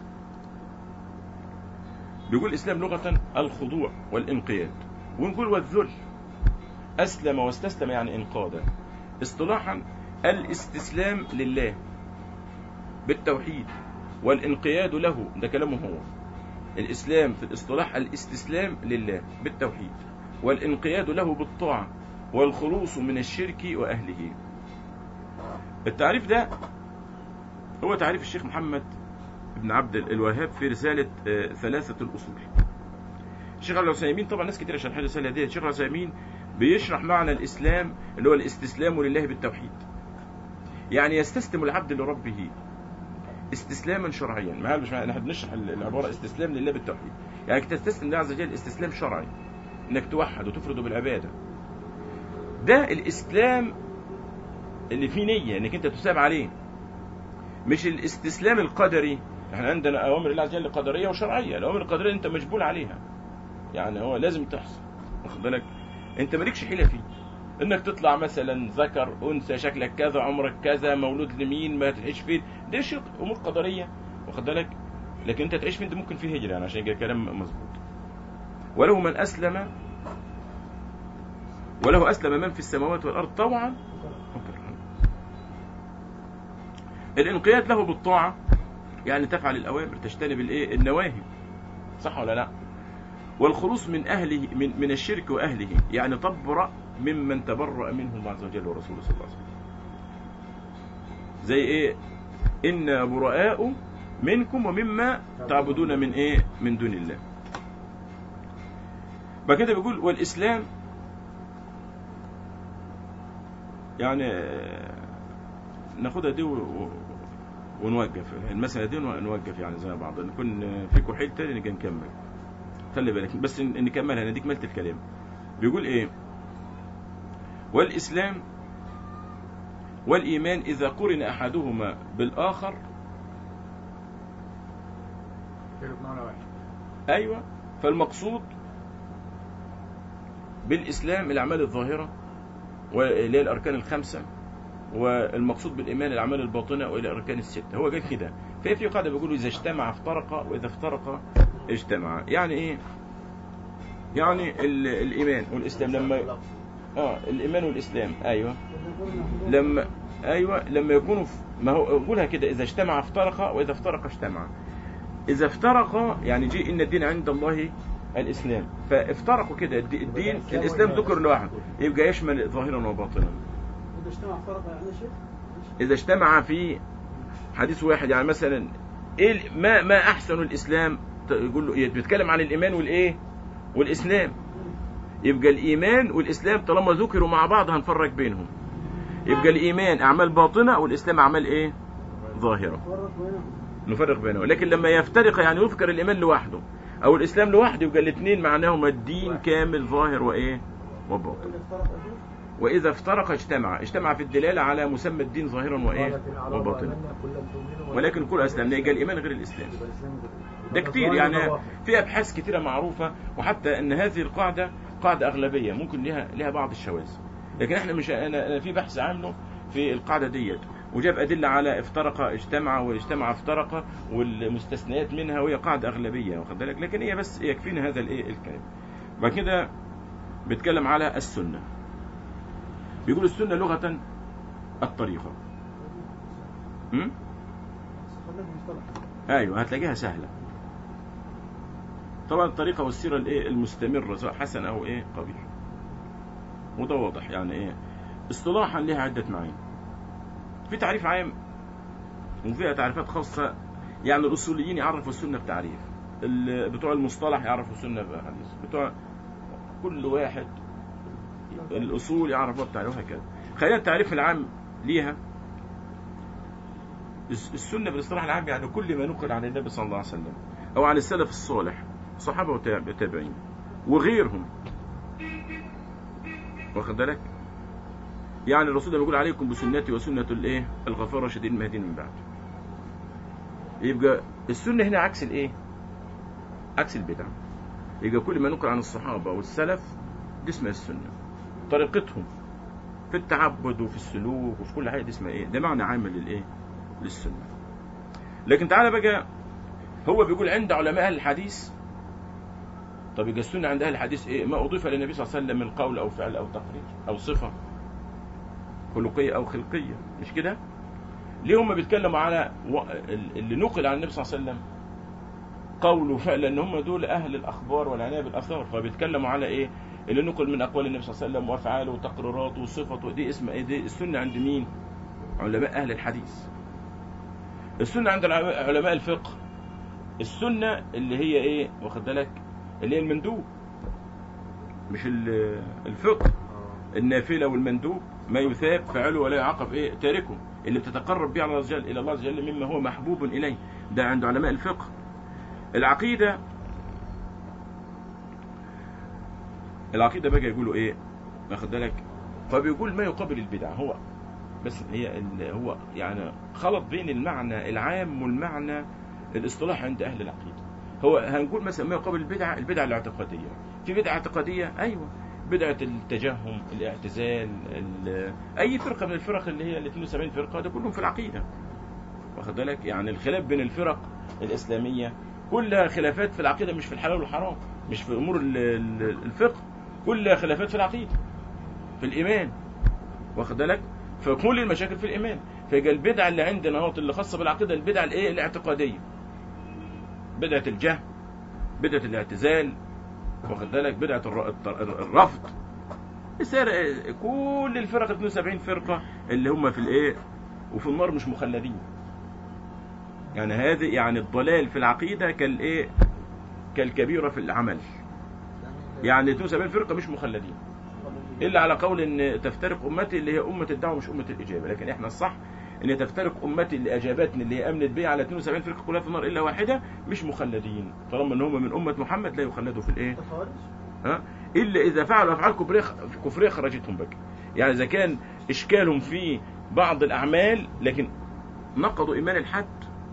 بيقول الإسلام لغة الخضوع والانقياد ونقول والذل أسلم واستسلم يعني انقادا اصطلاحا الاستسلام لله بالتوحيد والانقياد له ده كلامه هو الإسلام في الاصطلاح الاستسلام لله بالتوحيد والانقياد له بالطاعة والخلوص من الشرك وأهله التعريف ده هو تعريف الشيخ محمد بن عبد الوهاب في رسالة آه، ثلاثة الأصول الشيخ العثيمين طبعا ناس كتير شرح الرسالة دي الشيخ العثيمين بيشرح معنى الإسلام اللي هو الاستسلام لله بالتوحيد يعني يستسلم العبد لربه استسلاما شرعيا ما مش احنا بنشرح العبارة استسلام لله بالتوحيد يعني تستسلم لله عز وجل استسلام شرعي انك توحد وتفرده بالعبادة ده الإسلام اللي فيه نية انك انت تساب عليه مش الاستسلام القدري احنا عندنا اوامر الله عز وجل قدريه وشرعيه الاوامر القدريه انت مجبول عليها يعني هو لازم تحصل واخد بالك انت مالكش حيله فيه انك تطلع مثلا ذكر انثى شكلك كذا عمرك كذا مولود لمين ما تعيش فين دي شيء امور قدريه واخد بالك لكن انت تعيش فين ده ممكن فيه هجره يعني عشان كده كلام مظبوط وله من اسلم وله اسلم من في السماوات والارض طوعا وكرها الانقياد له بالطاعة يعني تفعل الأوامر تجتنب الإيه النواهي صح ولا لا والخلوص من أهله من, من الشرك وأهله يعني تبرأ ممن تبرأ منه الله عز وجل ورسوله صلى الله عليه وسلم زي إيه إنا براء منكم ومما تعبدون من إيه من دون الله بعد كده بيقول والإسلام يعني آه، ناخدها دي و... و- ونوقف المسألة دي ونوقف يعني زي بعض نكون في كحيل تاني نجي نكمل خلي بالك بس ن- نكملها نديك ملت الكلام بيقول ايه والإسلام والإيمان إذا قرن أحدهما بالآخر كده بمعنى واحد أيوة فالمقصود بالإسلام الأعمال الظاهرة واللي هي الأركان الخمسة والمقصود بالإيمان الأعمال الباطنة وإلى الأركان الستة هو قال كده في في قاعدة بيقولوا إذا اجتمع افترق وإذا افترق اجتمع يعني إيه يعني ال- الإيمان والإسلام لما آه الإيمان والإسلام أيوة لما أيوة لما يكونوا في ما هو قولها كده إذا اجتمع افترق وإذا افترق اجتمع إذا افترق يعني جي إن الدين عند الله الإسلام فافترقوا كده الد- الدين الإسلام ذكر لوحده يبقى يشمل ظاهرا وباطنا إذا اجتمع فرق يعني شيء إذا اجتمع في حديث واحد يعني مثلا إيه ال- ما ما أحسن الإسلام ت- يقول له بيتكلم عن الإيمان والإيه والإسلام يبقى الإيمان والإسلام طالما ذكروا مع بعض هنفرق بينهم يبقى الإيمان أعمال باطنة والإسلام أعمال إيه ظاهرة فرق بينهم نفرق بينهم لكن لما يفترق يعني يذكر الإيمان لوحده أو الإسلام لوحده يبقى الاثنين معناهما الدين كامل ظاهر وإيه وباطن إذا افترق أشوف وإذا افترق اجتمع اجتمع في الدلالة على مسمى الدين ظاهرا وإيه وباطنا ولكن كل أسلام يبقى الإيمان غير الإسلام ده كتير يعني في أبحاث كتيرة معروفة وحتى أن هذه القاعدة قاعدة أغلبية ممكن لها لها بعض الشواذ لكن احنا مش انا أنا في بحث عامله في القاعده ديت وجاب ادله على افترق اجتمع واجتمع افترق والمستثنيات منها وهي قاعده اغلبيه واخد بالك لكن هي بس يكفينا هذا الايه الكلام بعد كده بيتكلم على السنه بيقول السنه لغه الطريقه امم خلينا في المصطلح ايوه هتلاقيها سهله طبعا الطريقه والسيره الايه المستمره سواء حسن او ايه قبيح وده واضح يعني ايه اصطلاحا لها عده معاني في تعريف عام وفيها تعريفات خاصه يعني الاصوليين يعرفوا السنه بتعريف ال- بتوع المصطلح يعرفوا السنه بحديث بتوع كل واحد الاصول يعرفوها بتعريف وهكذا خلينا التعريف العام ليها الس- السنة بالاصطلاح العام يعني كل ما نقل عن النبي صلى الله عليه وسلم أو عن السلف الصالح صحابة وتاب- وتابعين وغيرهم واخد بالك يعني الرسول لما يقول عليكم بسنتي وسنة الايه الغفار الراشدين المهديين من بعد يبقى السنة هنا عكس الايه عكس البدع يبقى كل ما نقل عن الصحابة والسلف دي اسمها السنة طريقتهم في التعبد وفي السلوك وفي كل حاجة دي اسمها ايه ده معنى عام للايه للسنة لكن تعالى بقى هو بيقول عند علماء أهل الحديث طب يبقى السنة عند أهل الحديث إيه ما أضيف للنبي صلى الله عليه وسلم من قول أو فعل أو تقرير أو صفة خلقية أو خلقية مش كده ليه هم بيتكلموا على و- اللي نقل عن النبي صلى الله عليه وسلم قول وفعل لأن هم دول أهل الأخبار والعناية بالآثار فبيتكلموا على إيه اللي نقل من أقوال النبي صلى الله عليه وسلم وأفعاله وتقريراته وصفته دي اسمها إيه دي السنة عند مين علماء أهل الحديث السنة عند العلماء- علماء الفقه السنة اللي هي ايه واخد بالك اللي هي المندوب مش ال- الفقه النافلة والمندوب ما يثاب فعله ولا يعاقب ايه تاركه اللي بتتقرب به على الله عز وجل الى الله عز وجل مما هو محبوب اليه ده عند علماء الفقه العقيدة العقيدة بقى يقولوا ايه واخد بالك فبيقول ما يقابل البدع هو بس هي ال- هو يعني خلط بين المعنى العام والمعنى الاصطلاح عند اهل العقيده هو هنقول مثلا ما يقابل البدعه البدعه الاعتقاديه في بدعه اعتقاديه ايوه بدعه التجهم الاعتزال ال- اي فرقه من الفرق اللي هي ال 72 فرقه ده كلهم في العقيده واخد بالك يعني الخلاف بين الفرق الاسلاميه كلها خلافات في العقيده مش في الحلال والحرام مش في امور ال- ال- الفقه كلها خلافات في العقيده في الايمان واخد بالك فكل المشاكل في الايمان فيبقى البدعه اللي عندنا اهوت اللي خاصه بالعقيده البدعه الايه الاعتقاديه بدعه الجهل بدعه الاعتزال واخد بالك بدعه الر- الر- الرفض يصير كل الفرق 72 فرقه اللي هم في الايه وفي النار مش مخلدين يعني هذه يعني الضلال في العقيده كالايه كالكبيره في العمل يعني 72 فرقه مش مخلدين الا على قول ان تفترق امتي اللي هي امه الدعوه مش امه الاجابه لكن احنا الصح ان تفترق امتي اللي اجابتني اللي هي امنت بي على 72 فرقه كلها في النار الا واحده مش مخلدين طالما ان هم من امه محمد لا يخلدوا في الايه الخوارج ها الا اذا فعلوا افعال كفريه كفريه خرجتهم بقى يعني اذا كان اشكالهم في بعض الاعمال لكن نقضوا ايمان الحد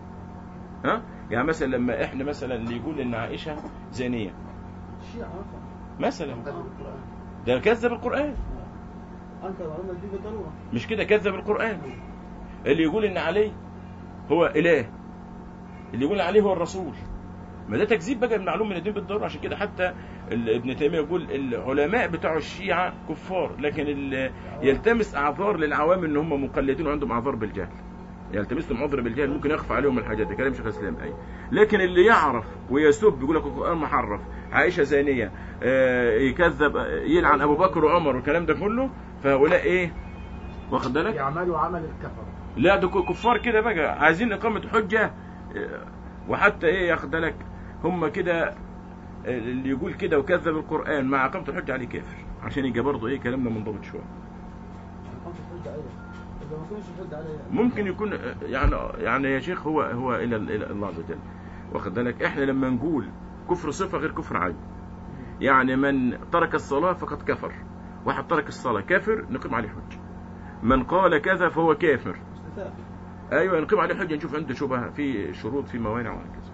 ها يعني مثلا لما احنا مثلا اللي يقول ان عائشه زانيه الشيعة أنكر مثلا أنكر القرآن ده كذب القران أنكر وعمل دي بضرورة مش كده كذب القرآن اللي يقول ان علي هو اله اللي يقول عليه هو الرسول ما ده تكذيب بقى معلوم من الدين بالضروره عشان كده حتى ال- ابن تيميه يقول العلماء بتوع الشيعه كفار لكن ال- يلتمس اعذار للعوام ان هم مقلدين وعندهم اعذار بالجهل يلتمس لهم عذر بالجهل ممكن يخفى عليهم الحاجات دي كلام شيخ الاسلام اي لكن اللي يعرف ويسب يقول لك القران محرف عائشه زانيه آه، يكذب آه، يلعن ابو بكر وعمر والكلام ده كله فهؤلاء ايه واخد بالك يعملوا عمل الكفر لا ده كفار كده بقى عايزين إقامة حجة إيه، وحتى إيه ياخد بالك هم كده إيه، اللي يقول كده وكذب القرآن مع إقامة الحجة عليه كافر عشان يبقى برضه إيه كلامنا منضبط شوية أقامة الحجة أيضا إذا ما كانش الحجة عليه ممكن يكون آه، يعني يعني يا شيخ هو هو إلى إلى الله عز وجل واخد بالك إحنا لما نقول كفر صفة غير كفر عين يعني من ترك الصلاة فقد كفر واحد ترك الصلاة كافر نقيم عليه حجة من قال كذا فهو كافر استثاء ايوه نقيم عليه حجه نشوف عنده شبهه في شروط في موانع وهكذا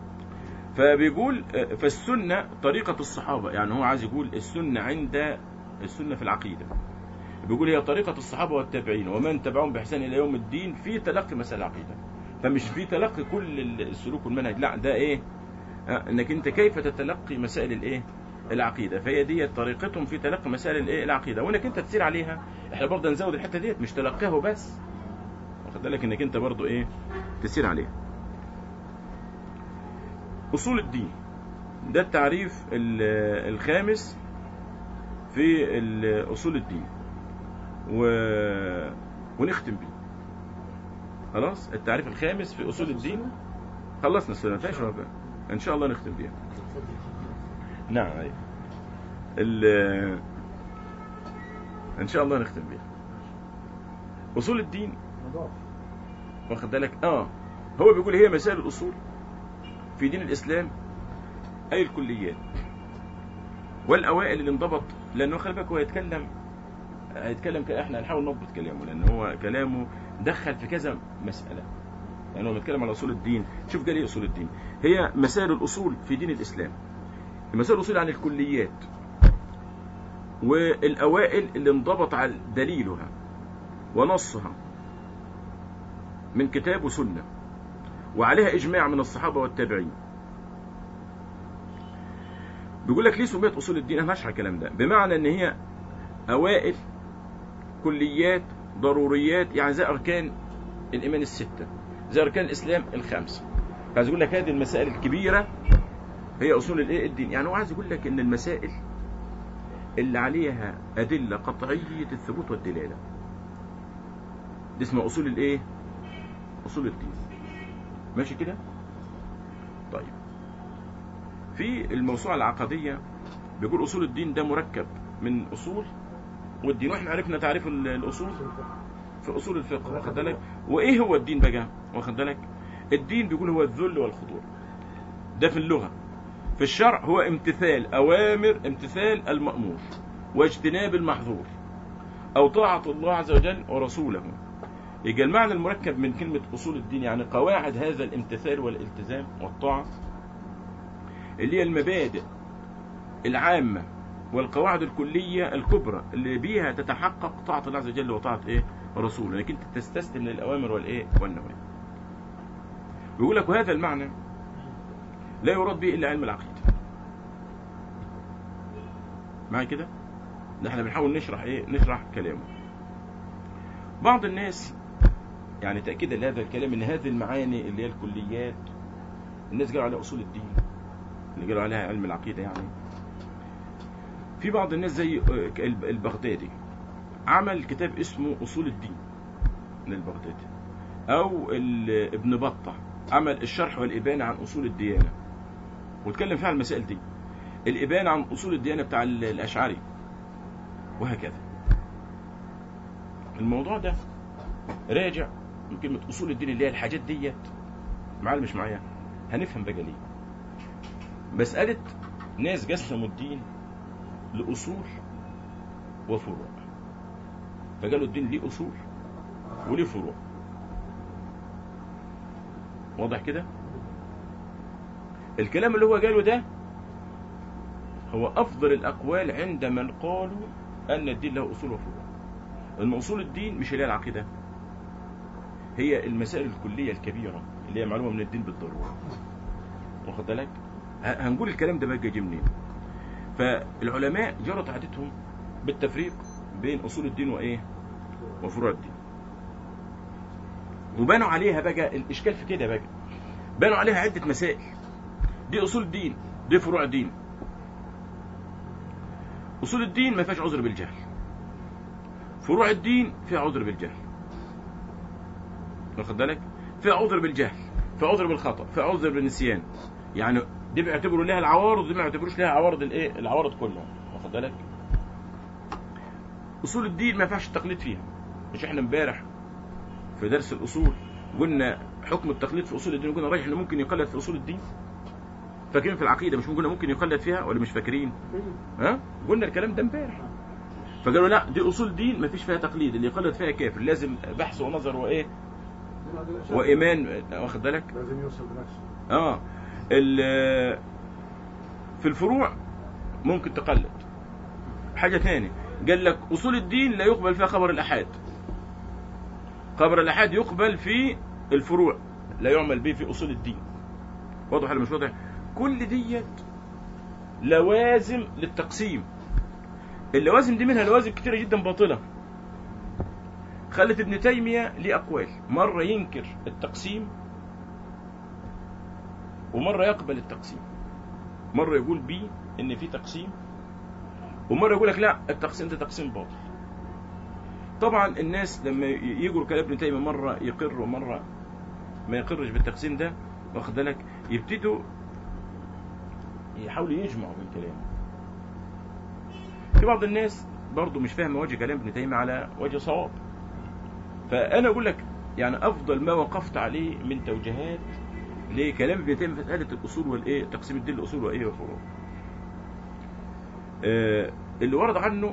فبيقول آه، فالسنه طريقه الصحابه يعني هو عايز يقول السنه عند السنة في العقيدة بيقول هي طريقة الصحابة والتابعين ومن تبعهم بإحسان إلى يوم الدين في تلقي مسائل العقيدة فمش في تلقي كل السلوك والمنهج لا ده إيه آه، انك انت كيف تتلقي مسائل الايه العقيده فهي دي طريقتهم في تلقي مسائل الايه العقيده وانك انت تسير عليها احنا برضه نزود الحته ديت مش تلقيها وبس واخد بالك انك انت برضه ايه تسير عليها اصول الدين ده التعريف ال- الخامس في ال- اصول الدين و... ونختم بيه خلاص التعريف الخامس في اصول الدين خلصنا السنه ما فيهاش رابع. ان شاء الله نختم بيها نعم أيوة. ال- ان شاء الله نختم بيها اصول الدين نضاف واخد بالك اه هو بيقول هي مسائل الاصول في دين الاسلام اي الكليات والاوائل اللي انضبط لانه خلي بالك هو يتكلم هيتكلم ك- احنا هنحاول نضبط كلامه لان هو كلامه دخل في كذا مساله يعني هو بيتكلم على اصول الدين شوف قال ايه اصول الدين هي مسائل الاصول في دين الاسلام مسائل الاصول عن الكليات والاوائل اللي انضبط على دليلها ونصها من كتاب وسنة وعليها إجماع من الصحابة والتابعين بيقول لك ليه سميت أصول الدين أنا هشرح الكلام ده بمعنى إن هي أوائل كليات ضروريات يعني زي أركان الإيمان الستة زي أركان الإسلام الخمسة فعايز يقول لك هذه المسائل الكبيرة هي أصول الإيه الدين يعني هو عايز يقول لك إن المسائل اللي عليها أدلة قطعية الثبوت والدلالة دي اسمها أصول الإيه أصول الدين ماشي كده طيب في الموسوعة العقدية بيقول أصول الدين ده مركب من أصول والدين واحنا عرفنا تعريف ال- الأصول في أصول الفقه واخد بالك وإيه هو الدين بقى واخد بالك الدين بيقول هو الذل والخضوع ده في اللغة في الشرع هو امتثال أوامر امتثال المأمور واجتناب المحظور أو طاعة الله عز وجل ورسوله يبقى المعنى المركب من كلمة أصول الدين يعني قواعد هذا الامتثال والالتزام والطاعة اللي هي المبادئ العامة والقواعد الكلية الكبرى اللي بيها تتحقق طاعة الله عز وجل وطاعة إيه رسوله انك انت تستسلم للأوامر والإيه والنواهي بيقول لك وهذا المعنى لا يراد به إلا علم العقيدة معايا كده ده احنا بنحاول نشرح ايه نشرح كلامه بعض الناس يعني تأكيدا لهذا الكلام ان هذه المعاني اللي هي الكليات الناس قالوا عليها اصول الدين اللي قالوا عليها علم العقيدة يعني في بعض الناس زي آه، البغدادي عمل كتاب اسمه اصول الدين للبغدادي او ال- ابن بطة عمل الشرح والإبانة عن أصول الديانة واتكلم فيها عن المسائل دي الإبانة عن أصول الديانة بتاع ال- الأشعري وهكذا الموضوع ده راجع من كلمة أصول الدين اللي هي الحاجات ديت معايا مش معايا هنفهم بقى ليه مسألة ناس قسموا الدين لأصول وفروع فقالوا الدين ليه أصول وليه فروع واضح كده الكلام اللي هو قاله ده هو أفضل الأقوال عند من قالوا أن الدين له أصول وفروع أن أصول الدين مش اللي هي العقيدة هي المسائل الكلية الكبيرة اللي هي معلومة من الدين بالضرورة واخد بالك ه- هنقول الكلام ده بقى جه منين فالعلماء جرت عادتهم بالتفريق بين أصول الدين وإيه وفروع الدين وبنوا عليها بقى الإشكال في كده بقى بنوا عليها عدة مسائل دي أصول الدين دي فروع الدين أصول الدين ما فيهاش عذر بالجهل فروع الدين فيها عذر بالجهل واخد بالك فيها عذر بالجهل فيها عذر بالخطأ فيها عذر بالنسيان يعني دي بيعتبروا لها العوارض ودي ما يعتبروش لها عوارض الايه العوارض كلها واخد بالك اصول الدين ما ينفعش التقليد فيها مش احنا امبارح في درس الاصول قلنا حكم التقليد في اصول الدين قلنا راجح انه ممكن يقلد في اصول الدين فاكرين في العقيده مش قلنا ممكن يقلد فيها ولا مش فاكرين ها قلنا الكلام ده امبارح فقالوا لا دي اصول دين ما فيش فيها تقليد اللي يقلد فيها كافر لازم بحث ونظر وايه وايمان واخد بالك لازم يوصل بنفسه اه ال- في الفروع ممكن تقلد حاجة تاني قال لك أصول الدين لا يقبل فيها خبر الأحاد خبر الأحاد يقبل في الفروع لا يعمل به في أصول الدين واضح ولا مش واضح كل ديت لوازم للتقسيم اللوازم دي منها لوازم كتيرة جدا باطلة خلت ابن تيمية ليه أقوال مرة ينكر التقسيم ومرة يقبل التقسيم مرة يقول بي إن في تقسيم ومرة يقول لك لا التقسيم ده تقسيم باطل طبعا الناس لما يجروا كلام ابن تيمية مرة يقر ومرة ما يقرش بالتقسيم ده واخد بالك يبتدوا يحاولوا يجمعوا من كلامه في بعض الناس برضه مش فاهمه وجه كلام ابن تيمية على وجه صواب فانا اقول لك يعني افضل ما وقفت عليه من توجيهات لكلام ابن تيمية في مسألة الأصول والإيه تقسيم الدين لأصول وإيه وفروع آه اللي ورد عنه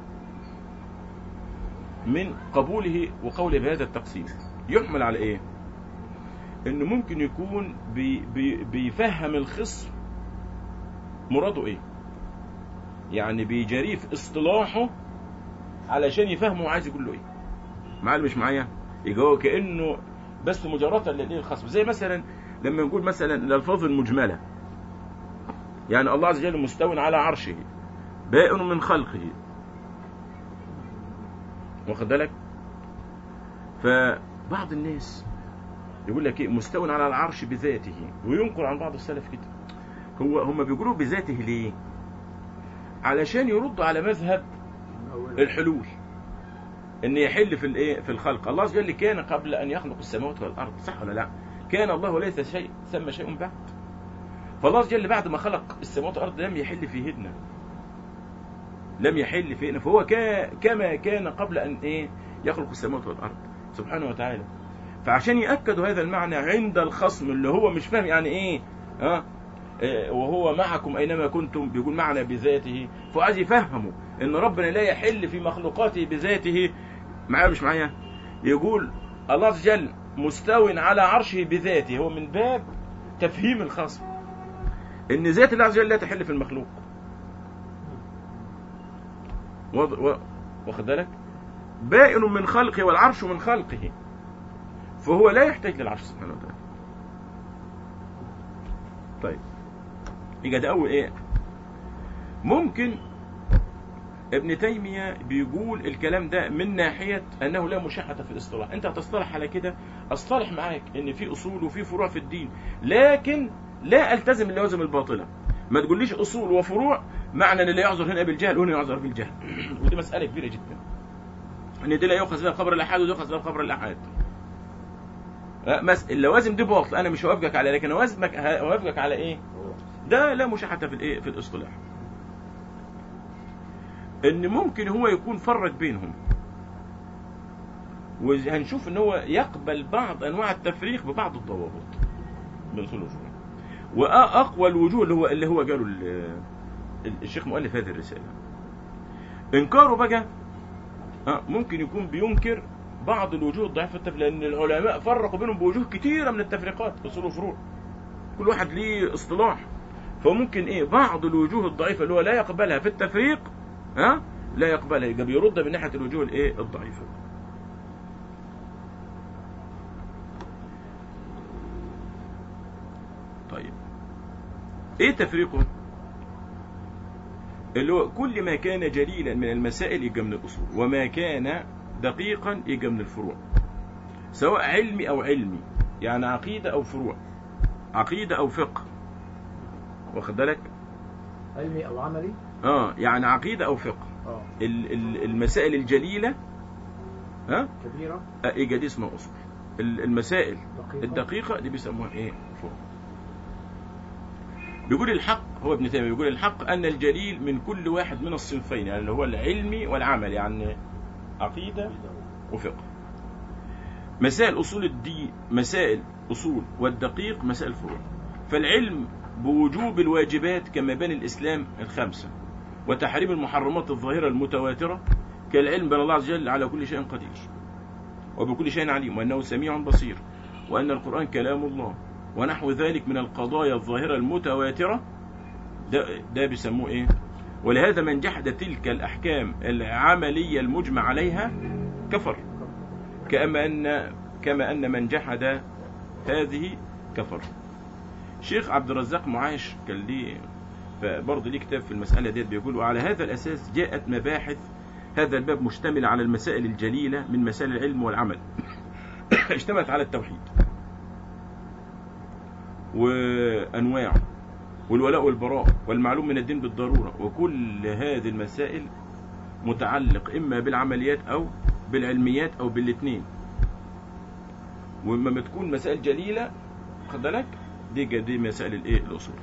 من قبوله وقوله بهذا التقسيم يحمل على إيه إنه ممكن يكون بي بي بيفهم الخصم مراده إيه يعني بيجاريه في اصطلاحه علشان يفهمه عايز يقول له إيه معايا ولا مش معايا يبقى هو كأنه بس مجرد للايه الخصم زي مثلا لما نقول مثلا الالفاظ المجمله يعني الله عز وجل مستو على عرشه بائن من خلقه واخد بالك فبعض الناس يقول لك ايه مستو على العرش بذاته وينقل عن بعض السلف كده هو هم بيقولوا بذاته ليه علشان يردوا على مذهب الحلول ان يحل في الايه في الخلق الله عز وجل كان قبل ان يخلق السماوات والارض صح ولا لا كان الله وليس شيء ثم شيء بعد فالله عز وجل بعد ما خلق السماوات والارض لم يحل فيهن لم يحل فيهن فهو كا كما كان قبل ان ايه يخلق السماوات والارض سبحانه وتعالى فعشان ياكدوا هذا المعنى عند الخصم اللي هو مش فاهم يعني ايه ها إيه وهو معكم اينما كنتم بيقول معنى بذاته فعايز يفهموا ان ربنا لا يحل في مخلوقاته بذاته معايا مش معايا يقول الله عز وجل مستو على عرشه بذاته هو من باب تفهيم الخصم ان ذات الله عز وجل لا تحل في المخلوق وض... و... واخد بالك بائن من خلقه والعرش من خلقه فهو لا يحتاج للعرش سبحانه وتعالى طيب يبقى ده اول ايه ممكن ابن تيمية بيقول الكلام ده من ناحية أنه لا مشاحة في الاصطلاح أنت هتصطلح على كده أصطلح معاك أن في أصول وفي فروع في الدين لكن لا ألتزم اللوازم الباطلة ما تقوليش أصول وفروع معنى أن لا يعذر هنا بالجهل وهنا يعذر بالجهل ودي مسألة كبيرة جدا أن دي لا يؤخذ بها خبر الأحاد وده يؤخذ بها خبر الأحاد مس... اللوازم دي باطل أنا مش هوافقك على لكن هوافقك هوافقك على إيه ده لا مشاحة في الإيه في الاصطلاح ان ممكن هو يكون فرق بينهم وهنشوف ان هو يقبل بعض انواع التفريق ببعض الضوابط من اصول الفروع واقوى الوجوه اللي هو اللي هو قاله الشيخ مؤلف هذه الرساله انكاره بقى ممكن يكون بينكر بعض الوجوه الضعيفه في لان العلماء فرقوا بينهم بوجوه كثيره من التفريقات اصول الفروع كل واحد ليه اصطلاح فممكن ايه بعض الوجوه الضعيفه اللي هو لا يقبلها في التفريق ها لا يقبلها يبقى بيرد من ناحيه الوجوه الايه الضعيفه طيب ايه تفريقه اللي هو كل ما كان جليلا من المسائل يبقى من الاصول وما كان دقيقا يبقى من الفروع سواء علمي او علمي يعني عقيده او فروع عقيده او فقه واخد بالك علمي او عملي اه يعني عقيده او فقه اه ال- ال- المسائل الجليله ها كبيرة آه، ايه دي اسمها اصول ال- المسائل دقيقة الدقيقه دي بيسموها ايه فروع بيقول الحق هو ابن تيميه بيقول الحق ان الجليل من كل واحد من الصنفين يعني اللي هو العلمي والعمل يعني عقيده وفقه مسائل أصول الدين مسائل أصول والدقيق مسائل فروع فالعلم بوجوب الواجبات كما بين الإسلام الخمسة وتحريم المحرمات الظاهرة المتواترة كالعلم بأن الله عز وجل على كل شيء قدير وبكل شيء عليم وأنه سميع بصير وأن القرآن كلام الله ونحو ذلك من القضايا الظاهرة المتواترة ده, ده بيسموه إيه ولهذا من جحد تلك الأحكام العملية المجمع عليها كفر كما أن كما أن من جحد هذه كفر شيخ عبد الرزاق معاش كان ليه فبرضه ليه كتاب في المسألة ديت بيقول وعلى هذا الأساس جاءت مباحث هذا الباب مشتمل على المسائل الجليلة من مسائل العلم والعمل اشتملت على التوحيد وأنواعه والولاء والبراء والمعلوم من الدين بالضرورة وكل هذه المسائل متعلق إما بالعمليات أو بالعلميات أو بالاثنين وإما تكون مسائل جليلة خد بالك دي دي مسائل الايه الاصول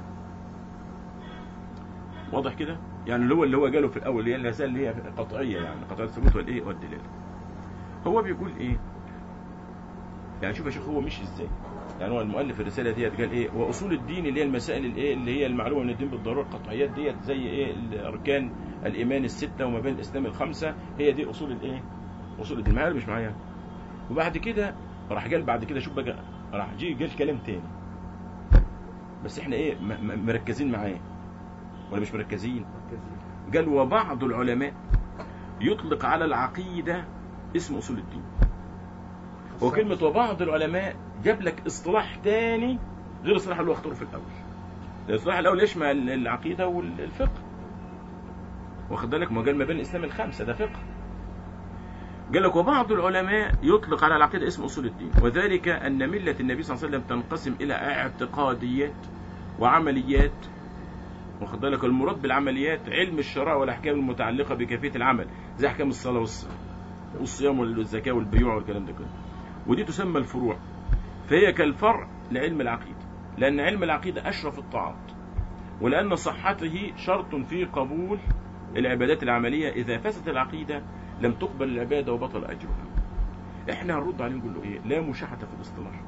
واضح كده يعني اللي هو اللي هو جاله في الاول اللي هي المسائل اللي هي قطعيه يعني قطعيه الثبوت والايه والدلاله هو بيقول ايه يعني شوف يا شيخ هو مش ازاي يعني هو المؤلف الرساله ديت قال ايه واصول الدين اللي هي المسائل الايه اللي هي المعلومه من الدين بالضروره القطعيات ديت زي ايه اركان الايمان السته وما بين الاسلام الخمسه هي دي اصول الايه اصول الدين معايا ولا مش معايا وبعد كده راح قال بعد كده شوف بقى راح جه قال كلام تاني بس احنا ايه م- م- مركزين معاه ولا مش مركزين قال وبعض العلماء يطلق على العقيدة اسم أصول الدين وكلمة وبعض العلماء جاب لك اصطلاح تاني غير الاصطلاح اللي هو اختاره في الأول الاصطلاح الأول يشمل العقيدة والفقه واخد بالك ما قال ما بين الإسلام الخمسة ده فقه قال لك وبعض العلماء يطلق على العقيدة اسم أصول الدين وذلك أن ملة النبي صلى الله عليه وسلم تنقسم إلى اعتقاديات وعمليات واخد بالك المراد بالعمليات علم الشرع والأحكام المتعلقة بكيفية العمل زي أحكام الصلاة والص- والصيام والزكاة والبيوع والكلام ده كله ودي تسمى الفروع فهي كالفرع لعلم العقيدة لأن علم العقيدة أشرف الطاعات ولأن صحته شرط في قبول العبادات العملية إذا فسدت العقيدة لم تقبل العبادة وبطل أجرها احنا هنرد عليه نقول له ايه لا مشاحة في الاصطلاح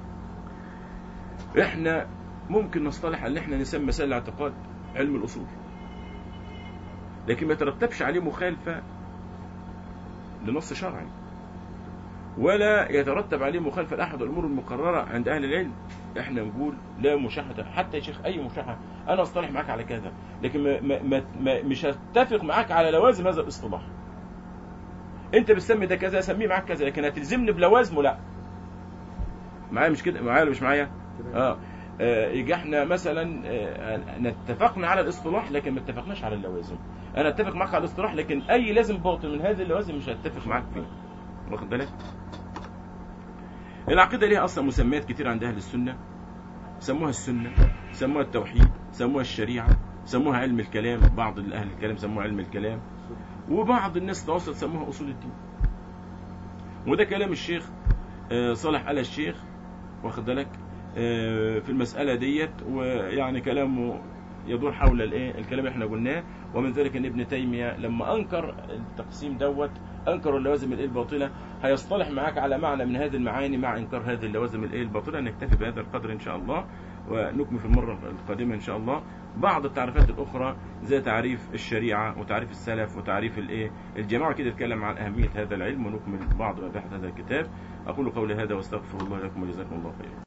احنا ممكن نصطلح ان احنا نسمي مسائل الاعتقاد علم الاصول لكن ما يترتبش عليه مخالفة لنص شرعي ولا يترتب عليه مخالفة لأحد الأمور المقررة عند أهل العلم احنا نقول لا مشاحة حتى يا شيخ أي مشاحة أنا أصطلح معاك على كذا لكن ما ما ما ما مش هتفق معاك على لوازم هذا الاصطلاح انت بتسمي ده كذا اسميه معاك كذا لكن هتلزمني بلوازمه لا معايا مش كده معايا ولا مش معايا اه آه، يجي احنا مثلا آه، اتفقنا على الاصطلاح لكن ما اتفقناش على اللوازم انا اتفق معاك على الاصطلاح لكن اي لازم باطل من هذه اللوازم مش هتفق معاك فيه واخد بالك العقيده ليها اصلا مسميات كتير عند اهل السنه سموها السنه سموها التوحيد سموها الشريعه سموها علم الكلام بعض اهل الكلام سموها علم الكلام وبعض الناس توصل سموها اصول الدين وده كلام الشيخ آه، صالح آل الشيخ واخد بالك آه، في المسألة ديت ويعني كلامه يدور حول الايه الكلام اللي احنا قلناه ومن ذلك ان ابن تيمية لما انكر التقسيم دوت انكر اللوازم الايه الباطلة هيصطلح معاك على معنى من هذه المعاني مع انكار هذه اللوازم الايه الباطلة نكتفي بهذا القدر ان شاء الله ونكمل في المرة القادمة ان شاء الله بعض التعريفات الاخرى زي تعريف الشريعة وتعريف السلف وتعريف الايه الجماعة كده اتكلم عن اهمية هذا العلم ونكمل بعض مباحث هذا الكتاب اقول قولي هذا واستغفر الله لكم وجزاكم الله خيرا